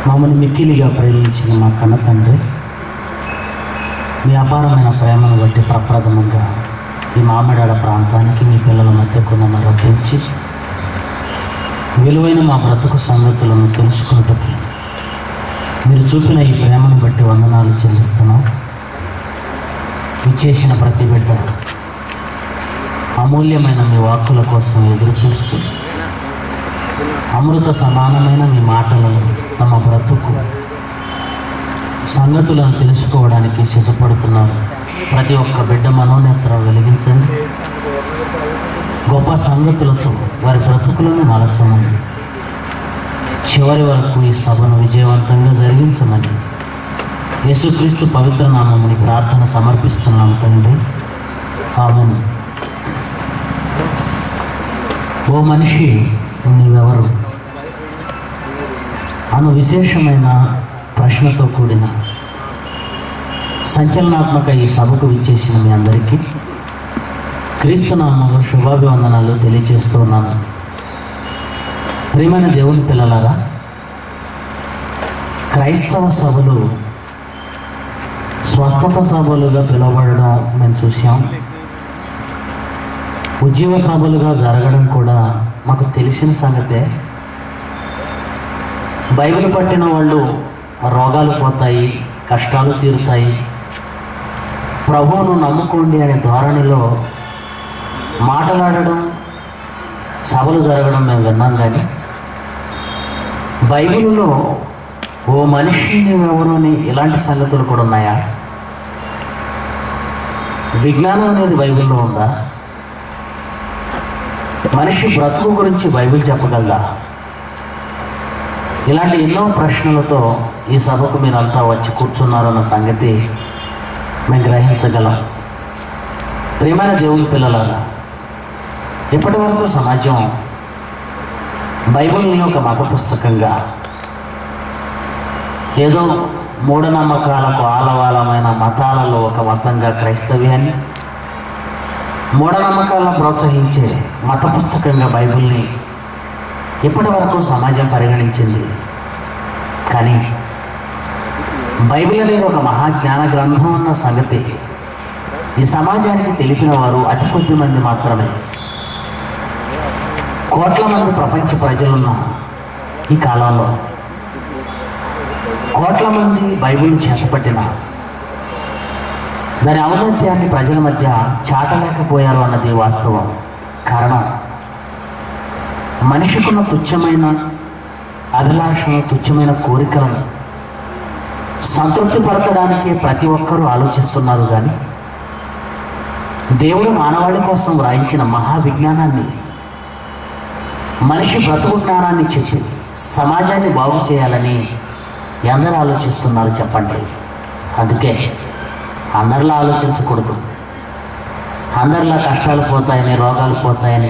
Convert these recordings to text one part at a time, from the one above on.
మమ్మల్ని మిక్కిలిగా ప్రేమించిన మా కన్న తండ్రి మీ అపారమైన ప్రేమను బట్టి ప్రప్రథమంగా ఈ మామిడాడ ప్రాంతానికి మీ పిల్లల మధ్యకు నన్ను రప్పించి విలువైన మా బ్రతుకు సంగతులను తెలుసుకున్నట్టుకు మీరు చూపిన ఈ ప్రేమను బట్టి వందనాలు చెల్లిస్తున్నాం ఇచ్చేసిన ప్రతి బిడ్డ అమూల్యమైన మీ వాక్కుల కోసం ఎదురు చూస్తూ అమృత సమానమైన మీ మాటలను తమ బ్రతుకు సంగతులను తెలుసుకోవడానికి సిద్ధపడుతున్నారు ప్రతి ఒక్క బిడ్డ మనోనేత్రం వెలిగించండి గొప్ప సంగతులతో వారి బ్రతుకులను నలచమని చివరి వరకు ఈ సభను విజయవంతంగా జరిగించమని యేసుక్రీస్తు పవిత్ర నామముని ప్రార్థన సమర్పిస్తున్నాం తండ్రి ఆమెను ఓ మనిషి నీవెవరు అను విశేషమైన ప్రశ్నతో కూడిన సంచలనాత్మక ఈ సభకు విచ్చేసిన మీ అందరికీ క్రీస్తునామంలో శుభాభివందనాలు తెలియజేస్తూ ఉన్నాను ప్రియమైన దేవుని పిల్లలారా క్రైస్తవ సభలు స్వస్థత సభలుగా పిలువబడడం మేము చూసాం ఉద్యోగ సభలుగా జరగడం కూడా మాకు తెలిసిన సంగతే బైబిల్ పట్టిన వాళ్ళు రోగాలు పోతాయి కష్టాలు తీరుతాయి ప్రభువును నమ్ముకోండి అనే ధోరణిలో మాట్లాడడం సభలు జరగడం మేము విన్నాం కానీ బైబిల్లో ఓ మనిషి నువ్వెవరు అని ఇలాంటి సంగతులు కూడా ఉన్నాయా విజ్ఞానం అనేది బైబిల్లో ఉందా మనిషి బ్రతుకు గురించి బైబిల్ చెప్పగలదా ఇలాంటి ఎన్నో ప్రశ్నలతో ఈ సభకు మీరంతా వచ్చి కూర్చున్నారన్న సంగతి మేము గ్రహించగలం ప్రియమైన దేవుని పిల్లలారా ఇప్పటి వరకు సమాజం బైబిల్ని ఒక మత పుస్తకంగా ఏదో మూఢనమ్మకాలకు ఆలవాలమైన మతాలలో ఒక మతంగా క్రైస్తవ్యాన్ని మూఢనమ్మకాలను ప్రోత్సహించే మత పుస్తకంగా బైబిల్ని ఇప్పటి వరకు సమాజం పరిగణించింది కానీ బైబిల్ అనేది ఒక మహాజ్ఞాన గ్రంథం అన్న సంగతి ఈ సమాజానికి తెలిపిన వారు అతి కొద్ది మంది మాత్రమే కోట్ల మంది ప్రపంచ ప్రజలున్న ఈ కాలంలో కోట్ల మంది బైబిల్ చేతపట్టిన దాని ఔన్నత్యాన్ని ప్రజల మధ్య చాటలేకపోయారు అన్నది వాస్తవం కారణం మనిషికున్న తుచ్చమైన అభిలాషను తుచ్చమైన కోరికలను సంతృప్తిపరచడానికి ప్రతి ఒక్కరూ ఆలోచిస్తున్నారు కానీ దేవుడు మానవాళి కోసం వ్రాయించిన మహావిజ్ఞానాన్ని మనిషి బ్రతుకు జ్ఞానాన్ని చెప్పి సమాజాన్ని బాగు చేయాలని ఎందరూ ఆలోచిస్తున్నారు చెప్పండి అందుకే అందరిలా ఆలోచించకూడదు అందరిలా కష్టాలు పోతాయని రోగాలు పోతాయని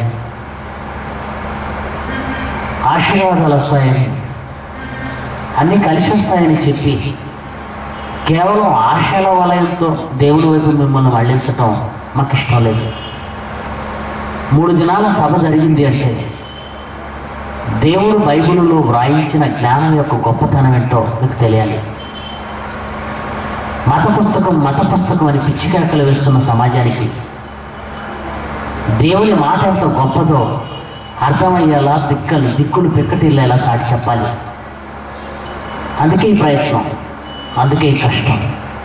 ఆశీర్వాదాలు వస్తాయని అన్నీ కలిసి వస్తాయని చెప్పి కేవలం ఆశల వలయంతో దేవుడి వైపు మిమ్మల్ని మళ్ళించటం మాకు ఇష్టం లేదు మూడు దినాల సభ జరిగింది అంటే దేవుడు బైబిల్లో వ్రాయించిన జ్ఞానం యొక్క గొప్పతనం ఏంటో మీకు తెలియాలి మత పుస్తకం మత పుస్తకం అని పిచ్చికేకలు వేస్తున్న సమాజానికి దేవుని మాట ఎంత గొప్పదో అర్థమయ్యేలా దిక్కలు దిక్కులు పిక్కటిల్లేలా చాటి చెప్పాలి అందుకే ఈ ప్రయత్నం అందుకే ఈ కష్టం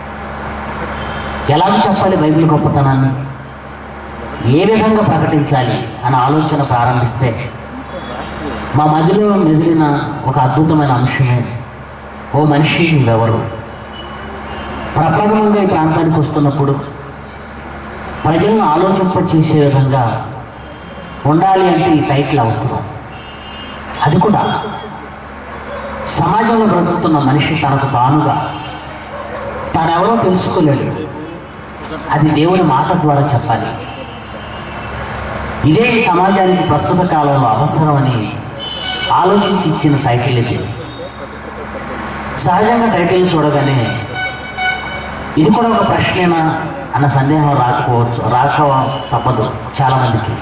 ఎలాగ చెప్పాలి బైబిల్ గొప్పతనాన్ని ఏ విధంగా ప్రకటించాలి అన్న ఆలోచన ప్రారంభిస్తే మా మదిలో మెదిలిన ఒక అద్భుతమైన అంశమే ఓ మనిషి నువ్వెవరు ప్రప్రథమంగా ఈ ప్రాంతానికి వస్తున్నప్పుడు ప్రజలను ఆలోచింప చేసే విధంగా ఉండాలి అంటే ఈ టైటిల్ అవసరం అది కూడా సమాజంలో బ్రతుకుతున్న మనిషి తనకు తానుగా తానెవరో తెలుసుకోలేడు అది దేవుని మాట ద్వారా చెప్పాలి ఇదే ఈ సమాజానికి ప్రస్తుత కాలంలో అవసరమని ఆలోచించి ఇచ్చిన టైటిల్ ఇది సహజంగా టైటిల్ చూడగానే ఇది కూడా ఒక ప్రశ్నేనా అన్న సందేహం రాకపోవచ్చు రాక తప్పదు చాలామందికి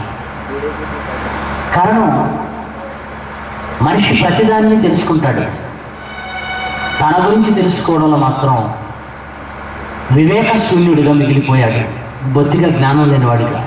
కారణం మనిషి ప్రతిదాన్ని తెలుసుకుంటాడు తన గురించి తెలుసుకోవడంలో మాత్రం వివేక శూన్యుడిగా మిగిలిపోయాడు బొత్తిగా జ్ఞానం లేనివాడిగా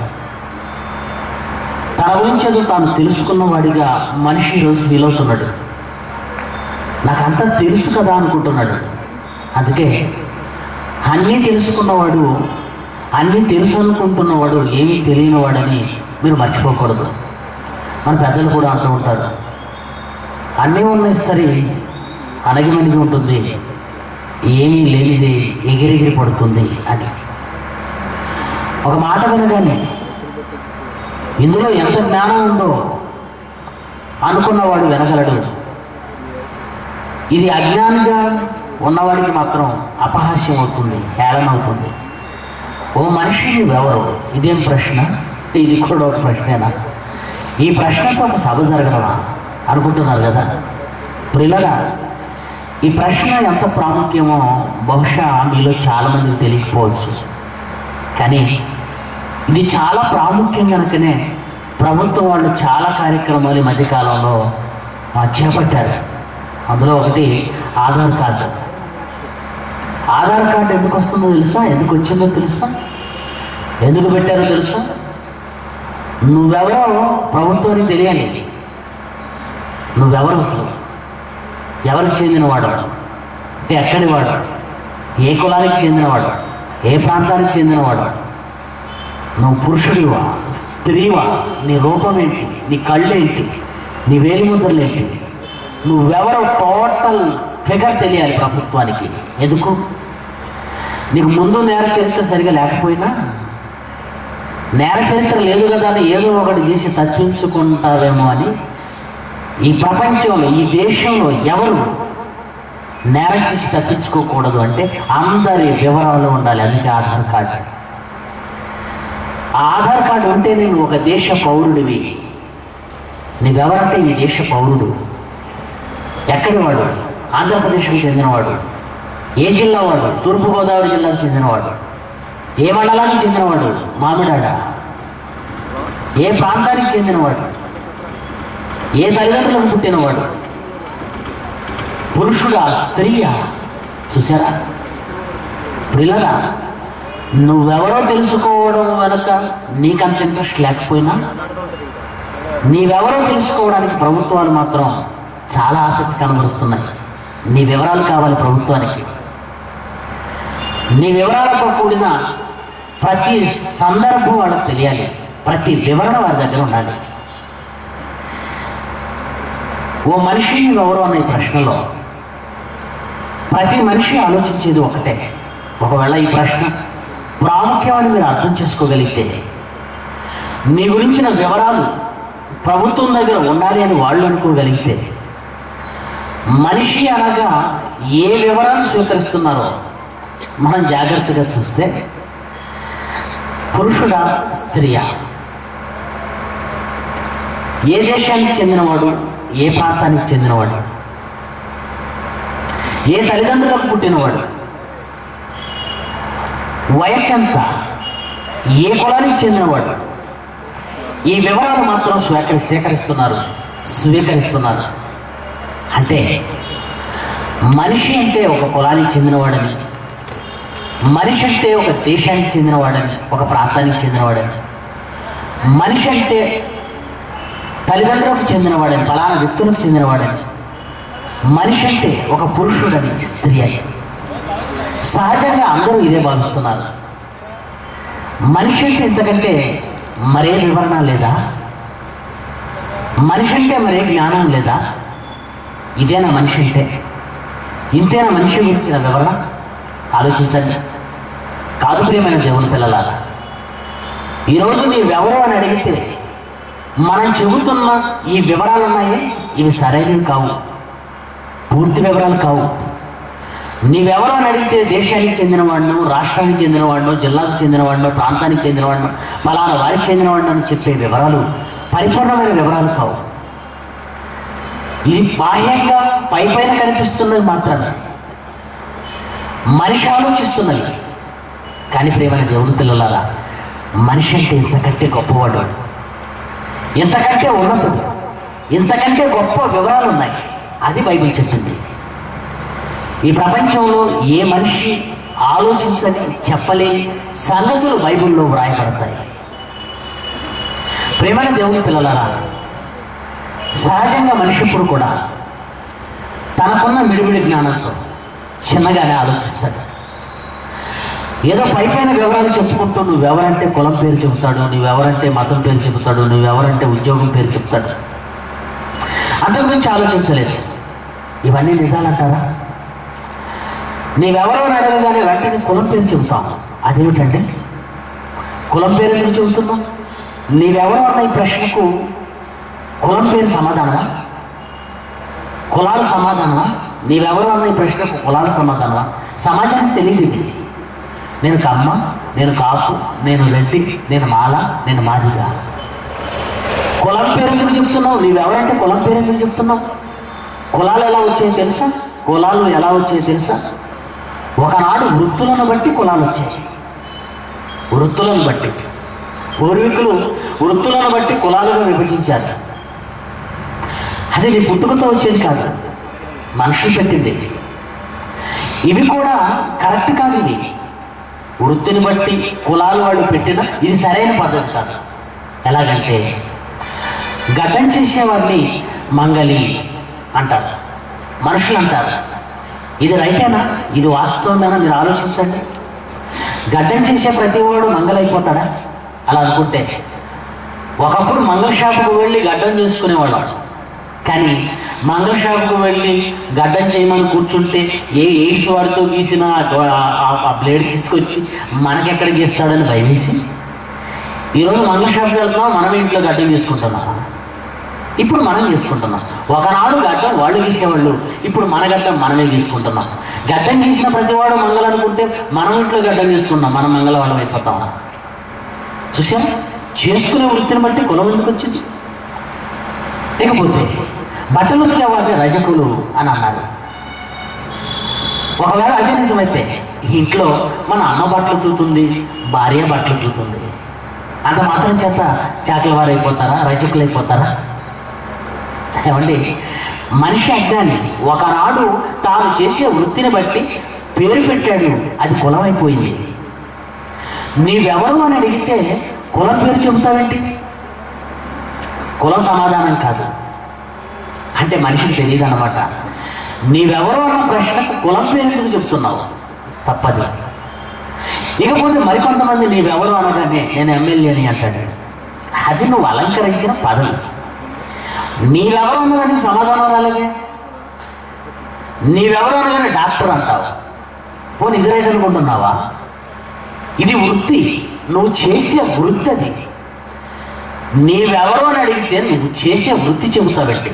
తన గురించి ఏదో తాను తెలుసుకున్నవాడిగా మనిషి ఈరోజు ఫీల్ అవుతున్నాడు నాకంతా తెలుసు కదా అనుకుంటున్నాడు అందుకే అన్నీ తెలుసుకున్నవాడు అన్నీ తెలుసు అనుకుంటున్నవాడు ఏమీ తెలియనివాడని మీరు మర్చిపోకూడదు మన పెద్దలు కూడా అంటూ ఉంటారు అన్నీ ఉన్న ఇస్తరి అణగిమణిగి ఉంటుంది ఏమీ లేనిది ఎగిరెగిరి పడుతుంది అని ఒక మాట వినగానే ఇందులో ఎంత జ్ఞానం ఉందో అనుకున్నవాడు వినగలడు ఇది అజ్ఞానిగా ఉన్నవాడికి మాత్రం అపహాస్యం అవుతుంది హేళన అవుతుంది ఓ మనిషి నువ్వెవరు ఇదేం ప్రశ్న ఇది కూడా ఒక ప్రశ్నేనా ఈ ప్రశ్నతో ఒక సభ జరగడమా అనుకుంటున్నారు కదా ప్రిల్లగా ఈ ప్రశ్న ఎంత ప్రాముఖ్యమో బహుశా మీలో చాలామందికి తెలియకపోవచ్చు కానీ ఇది చాలా ప్రాముఖ్యం కనుకనే ప్రభుత్వం వాళ్ళు చాలా కార్యక్రమాలు ఈ మధ్యకాలంలో ఆ, చేపట్టారు అందులో ఒకటి ఆధార్ కార్డు ఆధార్ కార్డు ఎందుకు వస్తుందో తెలుసా ఎందుకు వచ్చిందో తెలుసా ఎందుకు పెట్టారో తెలుసా నువ్వెవరో ప్రభుత్వానికి తెలియాలి నువ్వెవరు అసలు ఎవరికి చెందినవాడు అంటే ఎక్కడి వాడు ఏ కులానికి చెందినవాడు ఏ ప్రాంతానికి చెందినవాడు నువ్వు పురుషుడివా స్త్రీవా నీ రూపం ఏంటి నీ కళ్ళేంటి నీ వేలిముద్రలు ఏంటి నువ్వెవరో టోటల్ ఫిగర్ తెలియాలి ప్రభుత్వానికి ఎందుకు నీకు ముందు నేర చరిత్ర సరిగా లేకపోయినా నేర చరిత్ర లేదు కదా అని ఏదో ఒకటి చేసి తప్పించుకుంటావేమో అని ఈ ప్రపంచంలో ఈ దేశంలో ఎవరు నేరం చేసి తప్పించుకోకూడదు అంటే అందరి వివరాలు ఉండాలి అందుకే ఆధార్ కార్డు ఆ ఆధార్ కార్డు ఉంటే నేను ఒక దేశ పౌరుడివి నీవెవరంటే ఈ దేశ పౌరుడు ఎక్కడి వాడు ఆంధ్రప్రదేశ్కు చెందినవాడు ఏ జిల్లా వాడు తూర్పుగోదావరి జిల్లాకు చెందినవాడు ఏ మండలానికి చెందినవాడు మామిడాడ ఏ ప్రాంతానికి చెందినవాడు ఏ తల్లిదండ్రులకు పుట్టినవాడు పురుషుడా స్త్రీయా చూసారా పిల్లరా నువ్వెవరో తెలుసుకోవడం వెనక నీకంత ఇంట్రెస్ట్ లేకపోయినా నీవెవరో తెలుసుకోవడానికి ప్రభుత్వాలు మాత్రం చాలా ఆసక్తి కనబరుస్తున్నాయి నీ వివరాలు కావాలి ప్రభుత్వానికి నీ వివరాలతో కూడిన ప్రతి సందర్భం వాళ్ళకి తెలియాలి ప్రతి వివరణ వారి దగ్గర ఉండాలి ఓ మనిషి ఎవరు అనే ఈ ప్రశ్నలో ప్రతి మనిషి ఆలోచించేది ఒకటే ఒకవేళ ఈ ప్రశ్న ప్రాముఖ్యమని మీరు అర్థం చేసుకోగలిగితే నీ గురించిన వివరాలు ప్రభుత్వం దగ్గర ఉండాలి అని వాళ్ళు అనుకోగలిగితే మనిషి అనగా ఏ వివరాలు స్వీకరిస్తున్నారో మనం జాగ్రత్తగా చూస్తే పురుషుడా స్త్రీయా ఏ దేశానికి చెందినవాడు ఏ ప్రాంతానికి చెందినవాడు ఏ తల్లిదండ్రులకు పుట్టినవాడు వయస్సు ఎంత ఏ కులానికి చెందినవాడు ఈ వివరాలు మాత్రం స్వీకరి సేకరిస్తున్నారు స్వీకరిస్తున్నారు అంటే మనిషి అంటే ఒక కులానికి చెందినవాడని మనిషి అంటే ఒక దేశానికి చెందినవాడని ఒక ప్రాంతానికి చెందినవాడని మనిషి అంటే తల్లిదండ్రులకు చెందినవాడని ఫలానా వ్యక్తులకు చెందినవాడని మనిషి అంటే ఒక పురుషుడని స్త్రీ అని సహజంగా అందరూ ఇదే భావిస్తున్నారు మనిషి అంటే ఇంతకంటే మరే వివరణ లేదా మనిషి అంటే మరే జ్ఞానం లేదా ఇదేనా మనిషి అంటే ఇంతేనా మనిషి గురించిన వివరణ ఆలోచించండి కాదు ప్రియమైన దేవుని పిల్లలారా ఈరోజు నీవెవరు అని అడిగితే మనం చెబుతున్న ఈ వివరాలు ఉన్నాయే ఇవి సరైనవి కావు పూర్తి వివరాలు కావు నీవెవరు అని అడిగితే దేశానికి చెందినవాడిను రాష్ట్రానికి చెందినవాడిను జిల్లాకు చెందినవాడిను ప్రాంతానికి చెందినవాడిను ఫలానా వారికి చెందినవాడిను అని చెప్పే వివరాలు పరిపూర్ణమైన వివరాలు కావు ఇది బాహ్యంగా పై పైన కనిపిస్తున్నది మాత్రమే మనిషి ఆలోచిస్తున్నది కానీ ప్రేమైన దేవుని పిల్లలారా మనిషి అంటే ఇంతకంటే గొప్పవాడు ఇంతకంటే ఉన్నతుడు ఇంతకంటే గొప్ప వివరాలు ఉన్నాయి అది బైబిల్ చెప్పింది ఈ ప్రపంచంలో ఏ మనిషి ఆలోచించని చెప్పలేని సంగతులు బైబిల్లో వ్రాయబడతాయి ప్రేమైన దేవుని పిల్లలారా సహజంగా మనిషి ఇప్పుడు కూడా తనకున్న మిడిమిడి జ్ఞానంతో చిన్నగానే ఆలోచిస్తాడు ఏదో పై పైన వివరాలు చెప్పుకుంటూ నువ్వెవరంటే కులం పేరు చెబుతాడు నువ్వెవరంటే మతం పేరు చెబుతాడు నువ్వెవరంటే ఉద్యోగం పేరు చెప్తాడు అంతకు గురించి ఆలోచించలేదు ఇవన్నీ నిజాలంటారా నీవెవరో అని అడగగానే వెంటనే కులం పేరు చెబుతాం అదేమిటండి కులం పేరు ఎందుకు చెబుతున్నావు నీవెవరో అన్న ఈ ప్రశ్నకు కులం పేరు సమాధానమా కులాల సమాధానమా నీవెవరు అన్న ఈ ప్రశ్నకు కులాల సమాధానమా సమాజానికి తెలియదు ఇది నేను కమ్మ నేను కాపు నేను రెడ్డి నేను మాల నేను మాదిగా కులం పేరు ఎందుకు చెప్తున్నావు నీవెవరంటే కులం పేరు ఎందుకు చెప్తున్నావు కులాలు ఎలా వచ్చాయో తెలుసా కులాలు ఎలా వచ్చాయో తెలుసా ఒకనాడు వృత్తులను బట్టి కులాలు వచ్చాయి వృత్తులను బట్టి పూర్వీకులు వృత్తులను బట్టి కులాలుగా విభజించారు అది నీ పుట్టుకతో వచ్చేది కాదు మనుషులు పెట్టింది ఇవి కూడా కరెక్ట్ కాదు ఇవి వృత్తిని బట్టి కులాలు వాళ్ళు పెట్టిన ఇది సరైన పద్ధతి కాదు ఎలాగంటే గడ్డం చేసేవారిని మంగలి అంటారు మనుషులు అంటారు ఇది రైటేనా ఇది వాస్తవమేనా మీరు ఆలోచించండి గడ్డం చేసే ప్రతి వాడు మంగళైపోతాడా అలా అనుకుంటే ఒకప్పుడు మంగళ షాపుకు వెళ్ళి గడ్డం చేసుకునేవాళ్ళం కానీ మంగళ షాపుకు వెళ్ళి గడ్డం చేయమని కూర్చుంటే ఏ ఎయిడ్స్ వాడితో గీసిన ఆ- ఆ- ఆ బ్లేడ్ తీసుకొచ్చి మనకెక్కడ గీస్తాడని భయమేసి ఈరోజు మంగళ షాప్కి వెళ్తున్నాం మనం ఇంట్లో గడ్డం తీసుకుంటున్నాం ఇప్పుడు మనం తీసుకుంటున్నాం ఒకనాడు గడ్డం వాళ్ళు గీసేవాళ్ళు ఇప్పుడు మన గడ్డం మనమే తీసుకుంటున్నాం గడ్డం గీసిన ప్రతివాడు మంగళ అనుకుంటే మనం ఇంట్లో గడ్డం తీసుకుంటాం మనం మంగళవాళ్ళం అయిపోతాం చూసాం చేసుకునే వృత్తిని బట్టి కులం ఎందుకు వచ్చింది ఇకపోతే బట్టలు ఉతికే వారిని రజకులు అని అన్నారు ఒకవేళ అదే నిజమైతే ఈ ఇంట్లో మన అమ్మ బట్టలు తూతుంది భార్య బట్టలు తూతుంది అంత మాత్రం చేత చాకల వారు అయిపోతారా రజకులు అయిపోతారా ఏమండి మనిషి అజ్ఞాని ఒకనాడు తాను చేసే వృత్తిని బట్టి పేరు పెట్టాడు అది కులం అయిపోయింది నీవెవరు అని అడిగితే కులం పేరు చెబుతావేంటి కులం సమాధానం కాదు అంటే మనిషికి తెలియదు అనమాట నీవెవరు అన్న ప్రశ్నకు కులం పేరు ఎందుకు చెప్తున్నావు తప్పది ఇకపోతే మరికొంతమంది నీవెవరు అనగానే నేను ఎమ్మెల్యేని అంటాడు అది నువ్వు అలంకరించిన పదవి నీవెవరు అన్నదానికి సమాధానం రాలేదే నీవెవరు అనగానే డాక్టర్ అంటావు పోనీ ఇది రైట్ అనుకుంటున్నావా ఇది వృత్తి నువ్వు చేసే వృత్తి అది నీవెవరు అని అడిగితే నువ్వు చేసే వృత్తి చెబుతావండి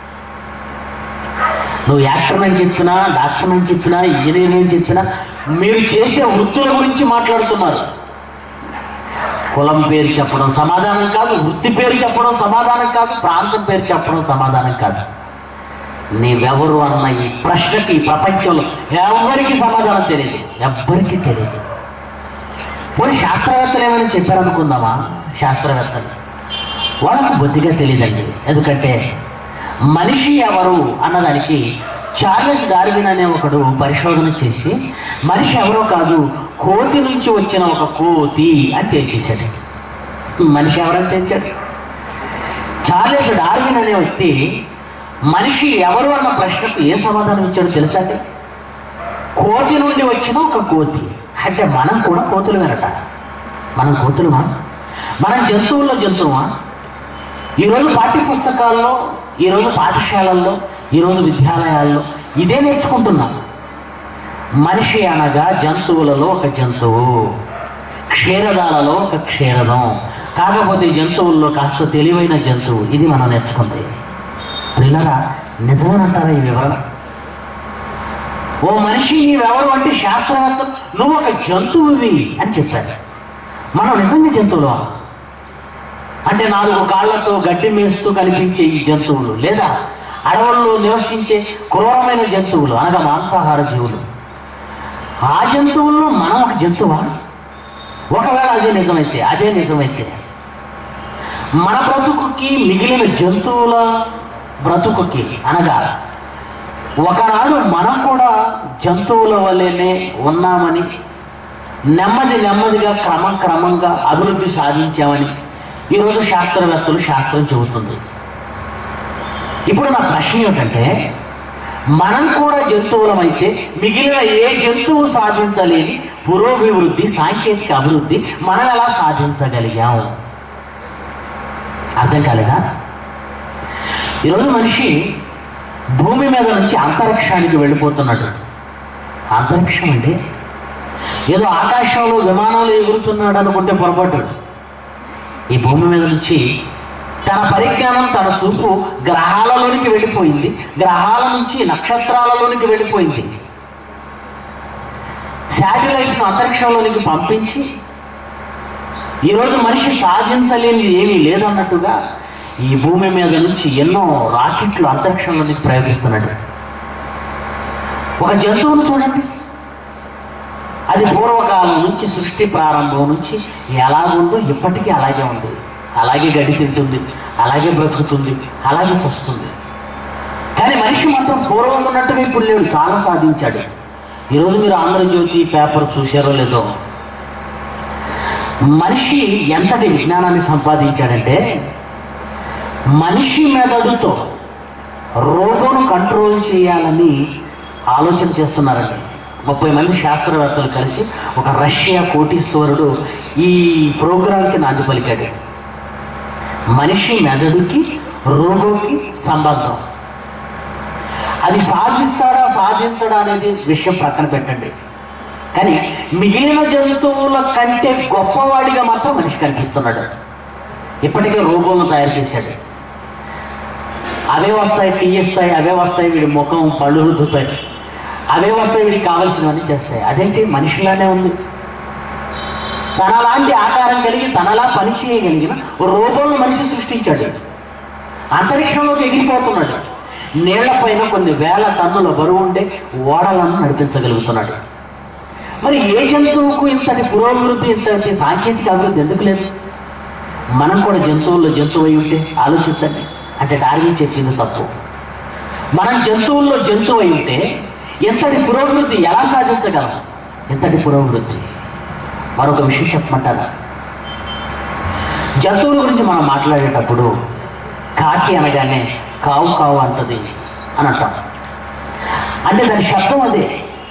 నువ్వు యాక్టర్ అని చెప్పినా డాక్టర్ అని చెప్పినా ఇంజనీర్ అని చెప్పినా మీరు చేసే వృత్తుల గురించి మాట్లాడుతున్నారు కులం పేరు చెప్పడం సమాధానం కాదు వృత్తి పేరు చెప్పడం సమాధానం కాదు ప్రాంతం పేరు చెప్పడం సమాధానం కాదు నీవెవరు అన్న ఈ ప్రశ్నకి ఈ ప్రపంచంలో ఎవరికి సమాధానం తెలియదు ఎవ్వరికీ తెలియదు పోనీ శాస్త్రవేత్తలు ఏమైనా చెప్పారనుకుందామా శాస్త్రవేత్తలు వాళ్ళకు బొత్తిగా తెలియదండి ఎందుకంటే మనిషి ఎవరు అన్నదానికి చార్లెస్ డార్విన్ అనే ఒకడు పరిశోధన చేసి మనిషి ఎవరో కాదు కోతి నుంచి వచ్చిన ఒక కోతి అని తేల్చేశాడు మనిషి ఎవరని తేల్చాడు చార్లెస్ డార్విన్ అనే వ్యక్తి మనిషి ఎవరు అన్న ప్రశ్నకు ఏ సమాధానం ఇచ్చాడో తెలుసా అండి? కోతి నుండి వచ్చిన ఒక కోతి అంటే మనం కూడా కోతులు వినట మనం కోతులమా మనం జంతువుల్లో జంతువుమా ఈరోజు పాఠ్య పుస్తకాల్లో ఈరోజు పాఠశాలల్లో ఈరోజు విద్యాలయాల్లో ఇదే నేర్చుకుంటున్నాం మనిషి అనగా జంతువులలో ఒక జంతువు క్షీరదాలలో ఒక క్షీరదం కాకపోతే జంతువుల్లో కాస్త తెలివైన జంతువు ఇది మనం నేర్చుకుంది పిల్లరా నిజమేనంటారా ఈ వివరణ ఓ మనిషి నీవెవరు అంటే శాస్త్రవేత్త నువ్వు ఒక జంతువువి అని చెప్పారు మనం నిజంగా జంతువులు అంటే నాలుగు కాళ్ళతో గడ్డి మేస్తూ కనిపించే ఈ జంతువులు లేదా అడవుల్లో నివసించే క్రూరమైన జంతువులు అనగా మాంసాహార జీవులు ఆ జంతువుల్లో మనం ఒక జంతువా ఒకవేళ అదే నిజమైతే అదే నిజమైతే మన బ్రతుకుకి మిగిలిన జంతువుల బ్రతుకుకి అనగా ఒకనాడు మనం కూడా జంతువుల వల్లనే ఉన్నామని నెమ్మది నెమ్మదిగా క్రమం క్రమంగా అభివృద్ధి సాధించామని ఈరోజు శాస్త్రవేత్తలు శాస్త్రం చెబుతుంది ఇప్పుడు నా ప్రశ్న ఏమిటంటే మనం కూడా జంతువులమైతే మిగిలిన ఏ జంతువు సాధించలేని పురోభివృద్ధి సాంకేతిక అభివృద్ధి మనం ఎలా సాధించగలిగాం అర్థం కాలేదా ఈరోజు మనిషి భూమి మీద నుంచి అంతరిక్షానికి వెళ్ళిపోతున్నాడు అంతరిక్షం అంటే ఏదో ఆకాశంలో విమానంలో ఎగురుతున్నాడు అనుకుంటే పొరపాటు ఈ భూమి మీద నుంచి తన పరిజ్ఞానం తన చూపు గ్రహాలలోనికి వెళ్ళిపోయింది గ్రహాల నుంచి నక్షత్రాలలోనికి వెళ్ళిపోయింది శాటిలైట్స్ అంతరిక్షంలోనికి పంపించి ఈరోజు మనిషి సాధించలేనిది ఏమీ లేదన్నట్టుగా ఈ భూమి మీద నుంచి ఎన్నో రాకెట్లు అంతరిక్షంలోనికి ప్రయోగిస్తున్నాడు ఒక జంతువును చూడండి అది పూర్వకాలం నుంచి సృష్టి ప్రారంభం నుంచి ఎలాగుందో ఇప్పటికీ అలాగే ఉంది అలాగే గడి తింటుంది అలాగే బ్రతుకుతుంది అలాగే చస్తుంది కానీ మనిషి మాత్రం పూర్వం ఉన్నట్టుగా ఇప్పుడు లేడు చాలా సాధించాడు ఈరోజు మీరు ఆంధ్రజ్యోతి పేపర్ చూశారో లేదో మనిషి ఎంతటి విజ్ఞానాన్ని సంపాదించాడంటే మనిషి మెదడుతో రోబోను కంట్రోల్ చేయాలని ఆలోచన చేస్తున్నారండి ముప్పై మంది శాస్త్రవేత్తలు కలిసి ఒక రష్యా కోటీశ్వరుడు ఈ ప్రోగ్రాంకి నాంది పలికాడు మనిషి మెదడుకి రోబోకి సంబంధం అది సాధిస్తాడా సాధించడా అనేది విషయం ప్రక్కన పెట్టండి కానీ మిగిలిన జంతువుల కంటే గొప్పవాడిగా మాత్రం మనిషి కనిపిస్తున్నాడు ఇప్పటికే రోబోలను తయారు చేశాడు అవే వస్తాయి టీ ఇస్తాయి అవే వస్తాయి వీడి ముఖం పళ్ళు రుద్దుతాయి అవే వస్తాయి వీడికి కావలసినవన్నీ చేస్తాయి అదేంటి మనిషిలానే ఉంది తనలాంటి ఆకారం కలిగి తనలా పని చేయగలిగిన ఓ రోబోలను మనిషి సృష్టించాడు అంతరిక్షంలోకి ఎగిరిపోతున్నాడు నీళ్లపైన కొన్ని వేల టన్నుల బరువు ఉండే ఓడలను నడిపించగలుగుతున్నాడు మరి ఏ జంతువుకు ఇంతటి పురోభివృద్ధి ఇంతటి సాంకేతిక అభివృద్ధి ఎందుకు లేదు మనం కూడా జంతువుల్లో జంతువు అయి ఉంటే ఆలోచించండి అంటే డార్విన్ చెప్పింది తప్పు మనం జంతువుల్లో జంతువు అయి ఉంటే ఎంతటి పురోభివృద్ధి ఎలా సాధించగలం ఎంతటి పురోభివృద్ధి మరొక విషయం చెప్పమంటారా జంతువుల గురించి మనం మాట్లాడేటప్పుడు కాకి అనగానే కావు కావు అంటది అని అంటాం అంటే దాని శబ్దం అదే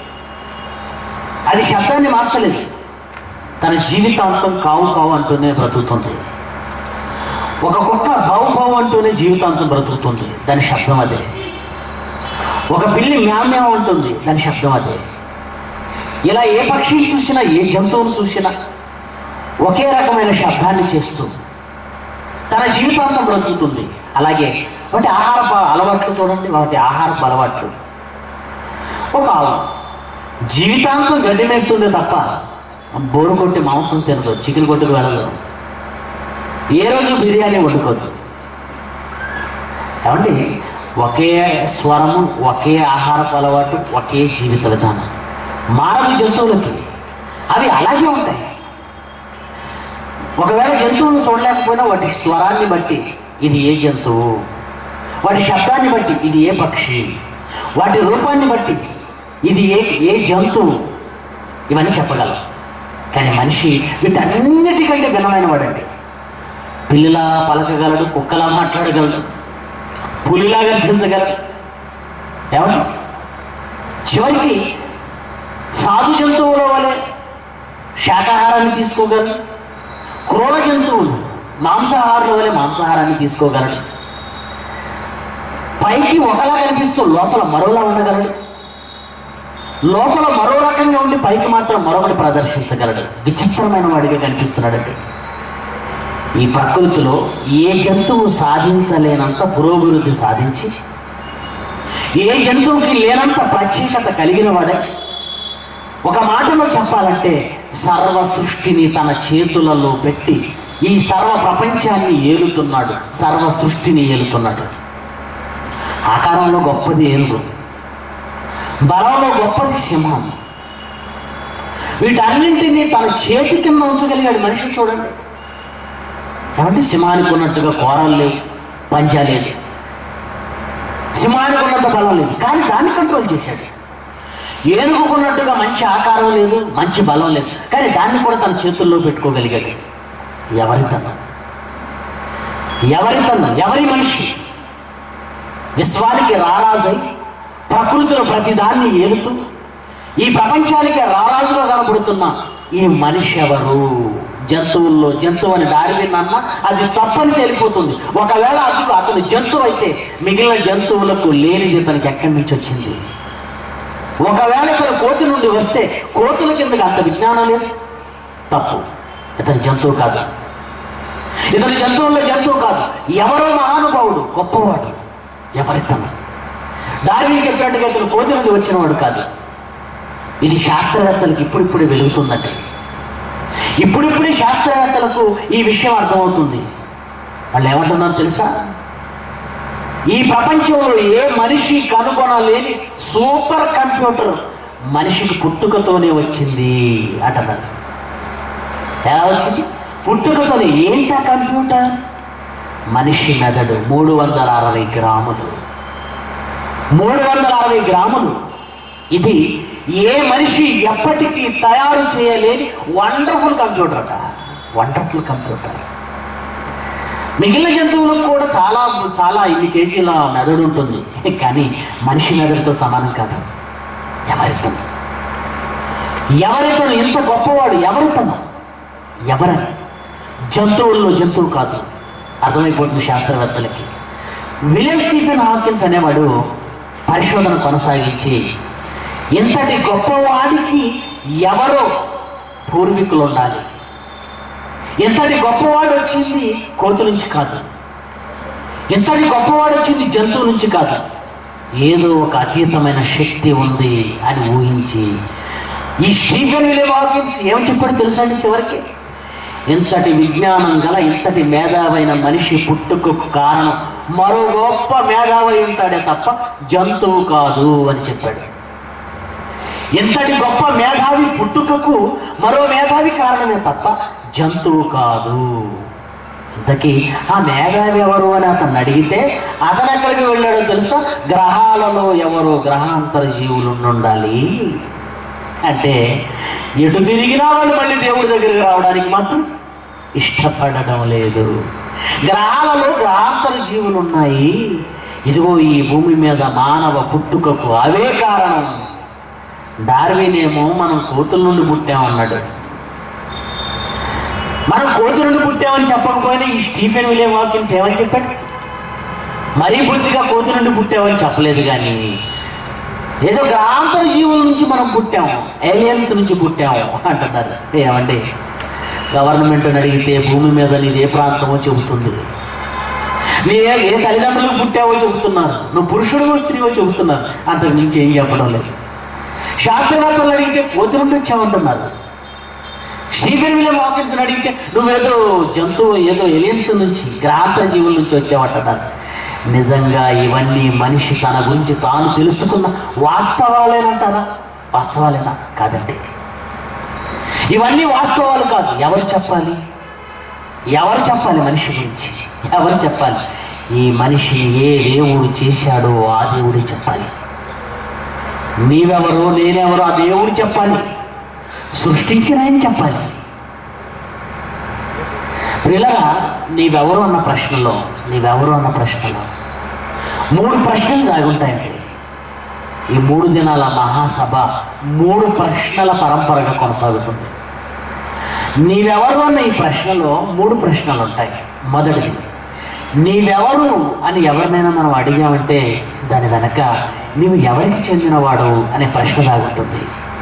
అది శబ్దాన్ని మార్చలేదు తన జీవితాంతం కావు కావు అంటూనే బ్రతుకుతుంది ఒక కుక్క బావు బావు అంటూనే జీవితాంతం బ్రతుకుతుంది దాని శబ్దం అదే ఒక పిల్లి మ్యామ్యాం అంటుంది దాని శబ్దం అదే ఇలా ఏ పక్షిని చూసినా ఏ జంతువును చూసినా ఒకే రకమైన శబ్దాన్ని చేస్తూ తన జీవితాంతం బ్రతుకుతుంది అలాగే వాటి ఆహారపు అలవాట్లు చూడండి వాటి ఆహారపు అలవాట్లు ఒక ఆవు జీవితాంతం గడ్డి మేస్తుంది తప్ప బోరు కొట్టి మాంసం తినదు చికెన్ కొట్టుకు వెళ్ళదు ఏ రోజు బిర్యానీ వండుకోదు ఏమండి ఒకే స్వరము ఒకే ఆహారపు అలవాటు ఒకే జీవిత విధానం మానవ జంతువులకి అవి అలాగే ఉంటాయి ఒకవేళ జంతువులను చూడలేకపోయినా వాటి స్వరాన్ని బట్టి ఇది ఏ జంతువు వాటి శబ్దాన్ని బట్టి ఇది ఏ పక్షి వాటి రూపాన్ని బట్టి ఇది ఏ ఏ జంతువు ఇవన్నీ చెప్పగలం కానీ మనిషి వీటన్నిటికంటే భిన్నమైన వాడండి పిల్లిలా పలకగలడు కుక్కలా మాట్లాడగలడు పులిలా గర్జించగలడు ఏమండి చివరికి సాధు జంతువుల వలె శాకాహారాన్ని తీసుకోగలడు క్రూర జంతువులు మాంసాహారుల వలె మాంసాహారాన్ని తీసుకోగలడు పైకి ఒకలా కనిపిస్తూ లోపల మరోలా ఉండగలడు లోపల మరో రకంగా ఉండి పైకి మాత్రం మరొకటి ప్రదర్శించగలడు విచిత్రమైన వాడిగా కనిపిస్తున్నాడండి ఈ ప్రకృతిలో ఏ జంతువు సాధించలేనంత పురోభివృద్ధి సాధించి ఏ జంతువుకి లేనంత ప్రత్యేకత కలిగిన వాడే ఒక మాటలో చెప్పాలంటే సర్వ సృష్టిని తన చేతులలో పెట్టి ఈ సర్వ ప్రపంచాన్ని ఏలుతున్నాడు సర్వ సృష్టిని ఏలుతున్నాడు ఆకారంలో గొప్పది ఏనుగు బలంలో గొప్పది సింహం వీటన్నింటినీ తన చేతి కింద ఉంచగలిగాడు మనిషి చూడండి ఏమంటే సింహానికి ఉన్నట్టుగా కోరాలు లేవు పంజా లేదు సింహానికి ఉన్నంత బలం లేదు కానీ దాన్ని కంట్రోల్ చేశాడు ఏనుగుకున్నట్టుగా మంచి ఆకారం లేదు మంచి బలం లేదు కానీ దాన్ని కూడా తన చేతుల్లో పెట్టుకోగలిగాడు ఎవరి తనం ఎవరి తనం ఎవరి మనిషి విశ్వానికి రారాజై ప్రకృతిలో ప్రతిదాన్ని ఏలుతూ ఈ ప్రపంచానికి రారాజుగా కనబడుతున్న ఈ మనిషి ఎవరు జంతువుల్లో జంతువు అని డార్విన్ అన్న అది తప్పని తేలిపోతుంది ఒకవేళ అది అతను జంతువు అయితే మిగిలిన జంతువులకు లేనిది ఇతనికి ఎక్కడి నుంచి వచ్చింది ఒకవేళ ఇతను కోతి నుండి వస్తే కోతుల కిందకి అంత విజ్ఞానం లేదు తప్పు ఇతను జంతువు కాదు ఇతని జంతువుల్లో జంతువు కాదు ఎవరో మహానుభావుడు గొప్పవాడు ఎవరితను డార్విన్ చెప్పినట్టుగా ఇతను కోతి నుండి వచ్చినవాడు కాదు ఇది శాస్త్రవేత్తలకు ఇప్పుడిప్పుడే వెలుగుతుందండి ఇప్పుడిప్పుడే శాస్త్రవేత్తలకు ఈ విషయం అర్థమవుతుంది వాళ్ళు ఏమంటున్నారు తెలుసా ఈ ప్రపంచంలో ఏ మనిషి కనుగొనలేని సూపర్ కంప్యూటర్ మనిషికి పుట్టుకతోనే వచ్చింది అంటున్నారు ఎలా వచ్చింది పుట్టుకతోనే ఏంటి ఆ కంప్యూటర్ మనిషి మెదడు మూడు వందల అరవై గ్రాములు మూడు వందల అరవై గ్రాములు ఇది ఏ మనిషి ఎప్పటికీ తయారు చేయలేని వండర్ఫుల్ కంప్యూటర్ అట వండర్ఫుల్ కంప్యూటర్ మిగిలిన జంతువులకు కూడా చాలా చాలా ఇన్ని కేజీల మెదడు ఉంటుంది కానీ మనిషి మెదడుతో సమానం కాదు ఎవరితను ఎవరితను ఇంత గొప్పవాడు ఎవరితను ఎవరని జంతువుల్లో జంతువు కాదు అర్థమైపోతుంది శాస్త్రవేత్తలకి విలియం స్టీఫెన్ హాకిన్స్ అనేవాడు పరిశోధన కొనసాగించి ఇంతటి గొప్పవాడికి ఎవరో పూర్వీకులు ఉండాలి ఇంతటి గొప్పవాడు వచ్చింది కోతు నుంచి కాదు ఇంతటి గొప్పవాడు వచ్చింది జంతువు నుంచి కాదు ఏదో ఒక అతీతమైన శక్తి ఉంది అని ఊహించి ఈ స్టీఫెన్ విలియం హాకిన్స్ ఏం చెప్పాడు తెలుసా అండి చివరికి ఇంతటి విజ్ఞానం గల ఇంతటి మేధావైన మనిషి పుట్టుకకు కారణం మరో గొప్ప మేధావి ఉంటాడే తప్ప జంతువు కాదు అని చెప్పాడు ఇంతటి గొప్ప మేధావి పుట్టుకకు మరో మేధావి కారణమే తప్ప జంతువు కాదు ఇంతకీ ఆ మేధావి ఎవరు అని అతను అడిగితే అతను ఎక్కడికి వెళ్ళాడో తెలుసా గ్రహాలలో ఎవరో గ్రహాంతర జీవులు ఉండాలి అంటే ఎటు తిరిగినా వాళ్ళు మళ్ళీ దేవుడి దగ్గరికి రావడానికి మాత్రం ఇష్టపడడం లేదు గ్రహాలలో గ్రహాంతర జీవులు ఉన్నాయి ఇదిగో ఈ భూమి మీద మానవ పుట్టుకకు అవే కారణం డార్వినేమో మనం కోతుల నుండి పుట్టామన్నాడు మనం కోతుల నుండి పుట్టామని చెప్పకపోయినా ఈ స్టీఫెన్ విలియం వాకిన్స్ ఏమని చెప్పాడు మరీ బుద్ధిగా కోతుల నుండి పుట్టామని చెప్పలేదు కానీ ఏదో గ్రాంతర జీవుల నుంచి మనం పుట్టాము ఏలియన్స్ నుంచి పుట్టాము అంటున్నారు ఏమండి గవర్నమెంట్ని అడిగితే భూమి మీద నీది ఏ ప్రాంతమో చెబుతుంది నీ ఏ ఏ తల్లిదండ్రులకు పుట్టావో చెబుతున్నారు నువ్వు పురుషుడివో స్త్రీవో చెబుతున్నారు అంతకు మించి ఏం చెప్పడం లేదు శాస్త్రవేత్తలు అడిగితే కోతి నుండి వచ్చామంటున్నారు స్టీఫెన్ విలియం హాకిన్స్ అడిగితే నువ్వేదో జంతువు ఏదో ఎలియన్స్ నుంచి గ్రాంతర జీవుల నుంచి వచ్చావంటున్నారు నిజంగా ఇవన్నీ మనిషి తన గురించి తాను తెలుసుకున్న వాస్తవాలేనంటారా వాస్తవాలేనా కాదండి ఇవన్నీ వాస్తవాలు కాదు ఎవరు చెప్పాలి ఎవరు చెప్పాలి మనిషి గురించి ఎవరు చెప్పాలి ఈ మనిషిని ఏ దేవుడు చేశాడో ఆ దేవుడే చెప్పాలి నీవెవరో నేనెవరో ఆ దేవుడు చెప్పాలి సృష్టించిన ఆయన చెప్పాలి ప్రిలరా నీవెవరు అన్న ప్రశ్నలో నీవెవరు అన్న ప్రశ్నలో మూడు ప్రశ్నలు దాగుంటాయండి ఈ మూడు దినాల మహాసభ మూడు ప్రశ్నల పరంపరగా కొనసాగుతుంది నీవెవరు అన్న ఈ ప్రశ్నలో మూడు ప్రశ్నలు ఉంటాయి మొదటిది నీవెవరు అని ఎవరినైనా మనం అడిగామంటే దాని వెనక నీవు ఎవరికి చెందినవాడు అనే ప్రశ్న దాగుంటుంది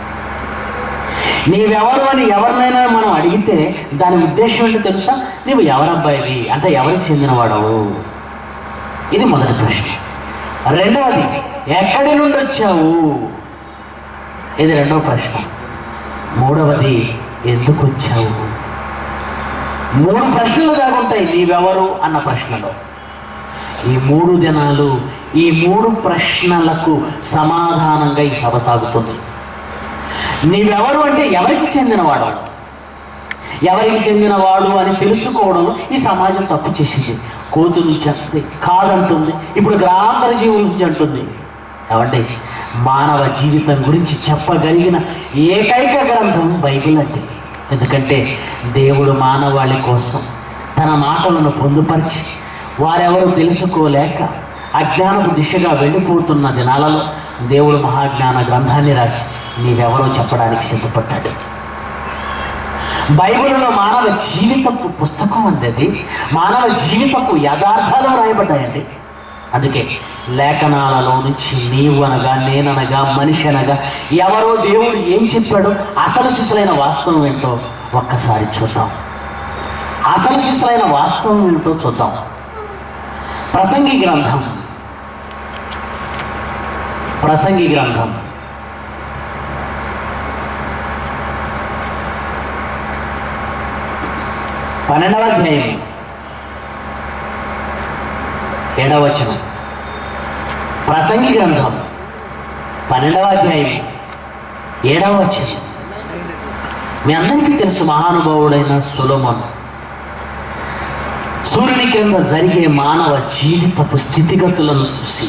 నీవెవరు అని ఎవరినైనా మనం అడిగితే దాని ఉద్దేశం ఏంటో తెలుసా నీవు ఎవరబ్బాయివి అంటే ఎవరికి చెందినవాడవు ఇది మొదటి ప్రశ్న రెండవది ఎక్కడి నుండి వచ్చావు ఇది రెండవ ప్రశ్న మూడవది ఎందుకు వచ్చావు మూడు ప్రశ్నలు దాగుంటాయి నీవెవరు అన్న ప్రశ్నలో ఈ మూడు దినాలు ఈ మూడు ప్రశ్నలకు సమాధానంగా ఈ సభ సాగుతుంది నీవెవరు అంటే ఎవరికి చెందినవాడు ఎవరికి చెందినవాడు అని తెలుసుకోవడం ఈ సమాజం తప్పు చేసింది కోతులు చెప్తే కాదంటుంది ఇప్పుడు గ్రామాంతర జీవుల గురించి అంటుంది ఏమండి మానవ జీవితం గురించి చెప్పగలిగిన ఏకైక గ్రంథం బైబిల్ అంటే ఎందుకంటే దేవుడు మానవాళి కోసం తన మాటలను పొందుపరిచి వారెవరు తెలుసుకోలేక అజ్ఞానపు దిశగా వెళ్ళిపోతున్న దినాలలో దేవుడు మహాజ్ఞాన గ్రంథాన్ని రాసి నీవెవరో చెప్పడానికి సిద్ధపడ్డాడు బైబిల్లో మానవ జీవితపు పుస్తకం అండి అది మానవ జీవితపు యథార్థాలు రాయబడ్డాయండి అందుకే లేఖనాలలో నుంచి నీవు అనగా నేననగా మనిషి అనగా ఎవరో దేవుడు ఏం చెప్పాడో అసలు శిశులైన వాస్తవం ఏంటో ఒక్కసారి చూద్దాం అసలు శిశులైన వాస్తవం ఏంటో చూద్దాం ప్రసంగి గ్రంథం ప్రసంగి గ్రంథం పన్నెండవ అధ్యాయం ఏడవ వచనం ప్రసంగి గ్రంథం పన్నెండవ అధ్యాయం ఏడవ వచనం మీ అందరికీ తెలుసు మహానుభావుడైన సులమన్ సూర్యుని కింద జరిగే మానవ జీవితపు స్థితిగతులను చూసి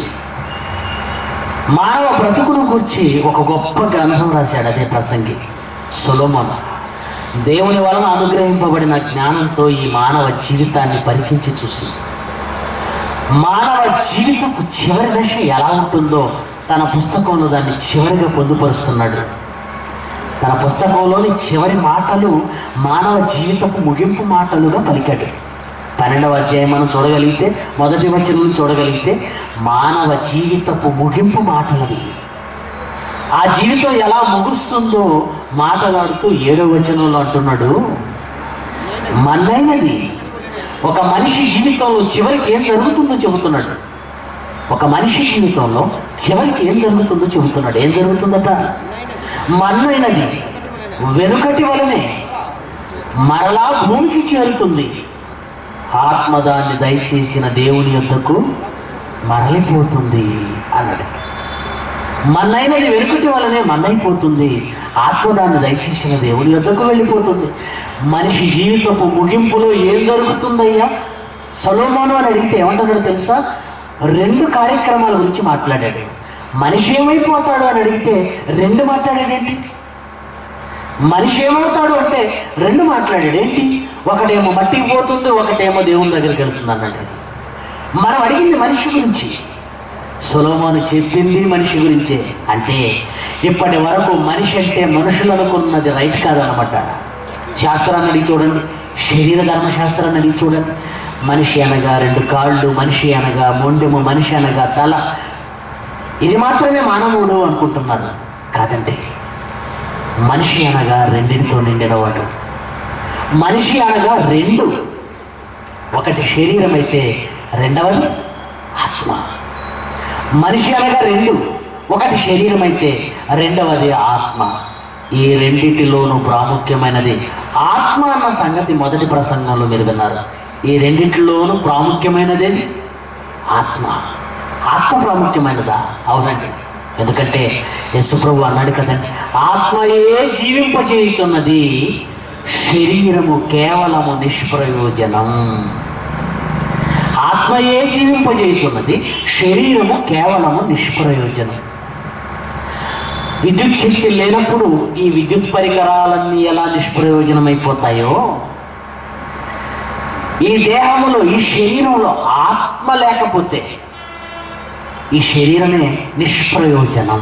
మానవ బ్రతుకును గురించి ఒక గొప్ప గ్రంథం రాశాడు అదే ప్రసంగి సులమన్ దేవుని వలన అనుగ్రహింపబడిన జ్ఞానంతో ఈ మానవ జీవితాన్ని పరికించి చూసి మానవ జీవితపు చివరి దశ ఎలా ఉంటుందో తన పుస్తకంలో దాన్ని చివరిగా పొందుపరుస్తున్నాడు తన పుస్తకంలోని చివరి మాటలు మానవ జీవితపు ముగింపు మాటలుగా పలికాడు పన్నెండవ అధ్యాయం మనం చూడగలిగితే మొదటి వచనం చూడగలిగితే మానవ జీవితపు ముగింపు మాటలవి ఆ జీవితం ఎలా ముగుస్తుందో మాటలాడుతూ ఏడో వచనంలో అంటున్నాడు మన్నైనది ఒక మనిషి జీవితంలో చివరికి ఏం జరుగుతుందో చెబుతున్నాడు ఒక మనిషి జీవితంలో చివరికి ఏం జరుగుతుందో చెబుతున్నాడు ఏం జరుగుతుందట మన్నైనది వెనుకటి వలనే మరలా భూమికి చేరుతుంది ఆత్మ దాన్ని దయచేసిన దేవుని యొద్దకు మరలిపోతుంది అన్నాడు మన్నైనది వెనుకటి వలనే మన్నైపోతుంది ఆత్మ దాన్ని దయచేసిన దేవుని యొద్దకు వెళ్ళిపోతుంది మనిషి జీవితపు ముగింపులో ఏం జరుగుతుందయ్యా సొలోమోను అని అడిగితే ఏమంటున్నాడు తెలుసా రెండు కార్యక్రమాల గురించి మాట్లాడాడు మనిషి ఏమైపోతాడు అని అడిగితే రెండు మాట్లాడాడేంటి మనిషి ఏమవుతాడు అంటే రెండు మాట్లాడాడు ఏంటి ఒకటేమో మట్టికి పోతుంది ఒకటేమో దేవుని దగ్గరికి వెళ్తుంది అన్నాడు మనం అడిగింది మనిషి గురించి సులభమని చెప్పింది మనిషి గురించే అంటే ఇప్పటి వరకు మనిషి అంటే మనుషులు అనుకున్నది రైట్ కాదనమాట శాస్త్రాన్ని అడిగి చూడండి శరీర ధర్మశాస్త్రాన్ని అడిగి చూడండి మనిషి అనగా రెండు కాళ్ళు మనిషి అనగా మొండెము మనిషి అనగా తల ఇది మాత్రమే మానవుడు అనుకుంటున్నారు కాదండి మనిషి అనగా రెండింటితో నిండినవాడు మనిషి అనగా రెండు ఒకటి శరీరం అయితే రెండవది ఆత్మ మనిషి అనగా రెండు ఒకటి శరీరం అయితే రెండవది ఆత్మ ఈ రెండింటిలోనూ ప్రాముఖ్యమైనది ఆత్మ అన్న సంగతి మొదటి ప్రసంగంలో మీరు విన్నారు ఈ రెండింటిలోనూ ప్రాముఖ్యమైనది ఆత్మ ఆత్మ ప్రాముఖ్యమైనదా అవునండి ఎందుకంటే యశుప్రభు అన్నాడు కదండి ఆత్మయే జీవింపచేయుచున్నది శరీరము కేవలము నిష్ప్రయోజనం ఆత్మయే జీవింపజేయుచున్నది శరీరము కేవలము నిష్ప్రయోజనం విద్యుత్ శక్తి లేనప్పుడు ఈ విద్యుత్ పరికరాలన్నీ ఎలా నిష్ప్రయోజనమైపోతాయో ఈ దేహములో ఈ శరీరంలో ఆత్మ లేకపోతే ఈ శరీరమే నిష్ప్రయోజనం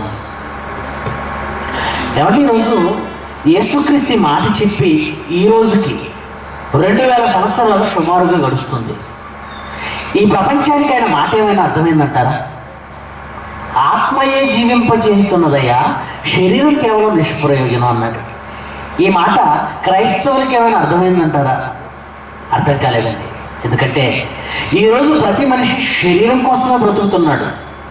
ఏమంటే ఈరోజు యేసుక్రీస్తు ఈ మాట చెప్పి ఈ రోజుకి రెండు వేల సంవత్సరాలు సుమారుగా గడుస్తుంది ఈ ప్రపంచానికి ఆయన మాట ఏమైనా అర్థమైందంటారా ఆత్మయే జీవింపజేస్తున్నదయ్యా శరీరం కేవలం నిష్ప్రయోజనం అన్నాడు ఈ మాట క్రైస్తవులకి ఏమైనా అర్థమైందంటారా అర్థం కాలేదండి ఎందుకంటే ఈరోజు ప్రతి మనిషి శరీరం కోసమే బ్రతుకుతున్నాడు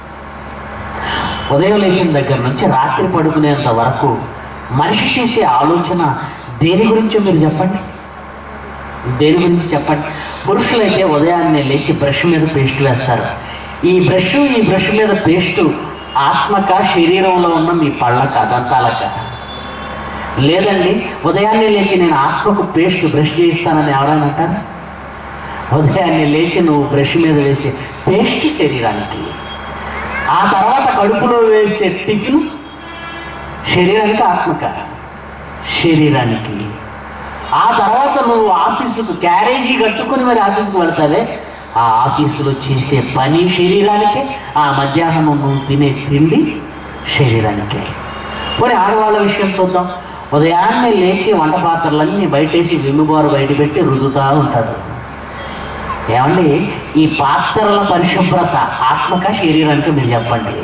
ఉదయం లేచిన దగ్గర నుంచి రాత్రి పడుకునేంత వరకు మనిషి చేసే ఆలోచన దేని గురించో మీరు చెప్పండి దేని గురించి చెప్పండి పురుషులైతే ఉదయాన్నే లేచి బ్రష్ మీద పేస్ట్ వేస్తారు ఈ బ్రష్ ఈ బ్రష్ మీద పేస్ట్ ఆత్మక శరీరంలో ఉన్న మీ పళ్ళక దంతాలక లేదండి ఉదయాన్నే లేచి నేను ఆత్మకు పేస్ట్ బ్రష్ చేయిస్తానని ఎవరైనా అంటారా ఉదయాన్నే లేచి నువ్వు బ్రష్ మీద వేసే పేస్ట్ శరీరానికి ఆ తర్వాత కడుపులో వేసే టిఫిన్ శరీరానికి ఆత్మక శరీరానికి ఆ తర్వాత నువ్వు ఆఫీసుకు క్యారేజీ కట్టుకొని మరి ఆఫీసుకు వెళ్తావే ఆ ఆఫీసులో చేసే పని శరీరానికే ఆ మధ్యాహ్నం నువ్వు తినే తిండి శరీరానికే పోనీ ఆడవాళ్ళ విషయం చూద్దాం ఉదయాన్నే లేచి వంట పాత్రలన్నీ బయటేసి విమ్ముబారు బయట పెట్టి రుద్దుతూ ఉంటారు ఏమండి ఈ పాత్రల పరిశుభ్రత ఆత్మక శరీరానికి మీరు చెప్పండి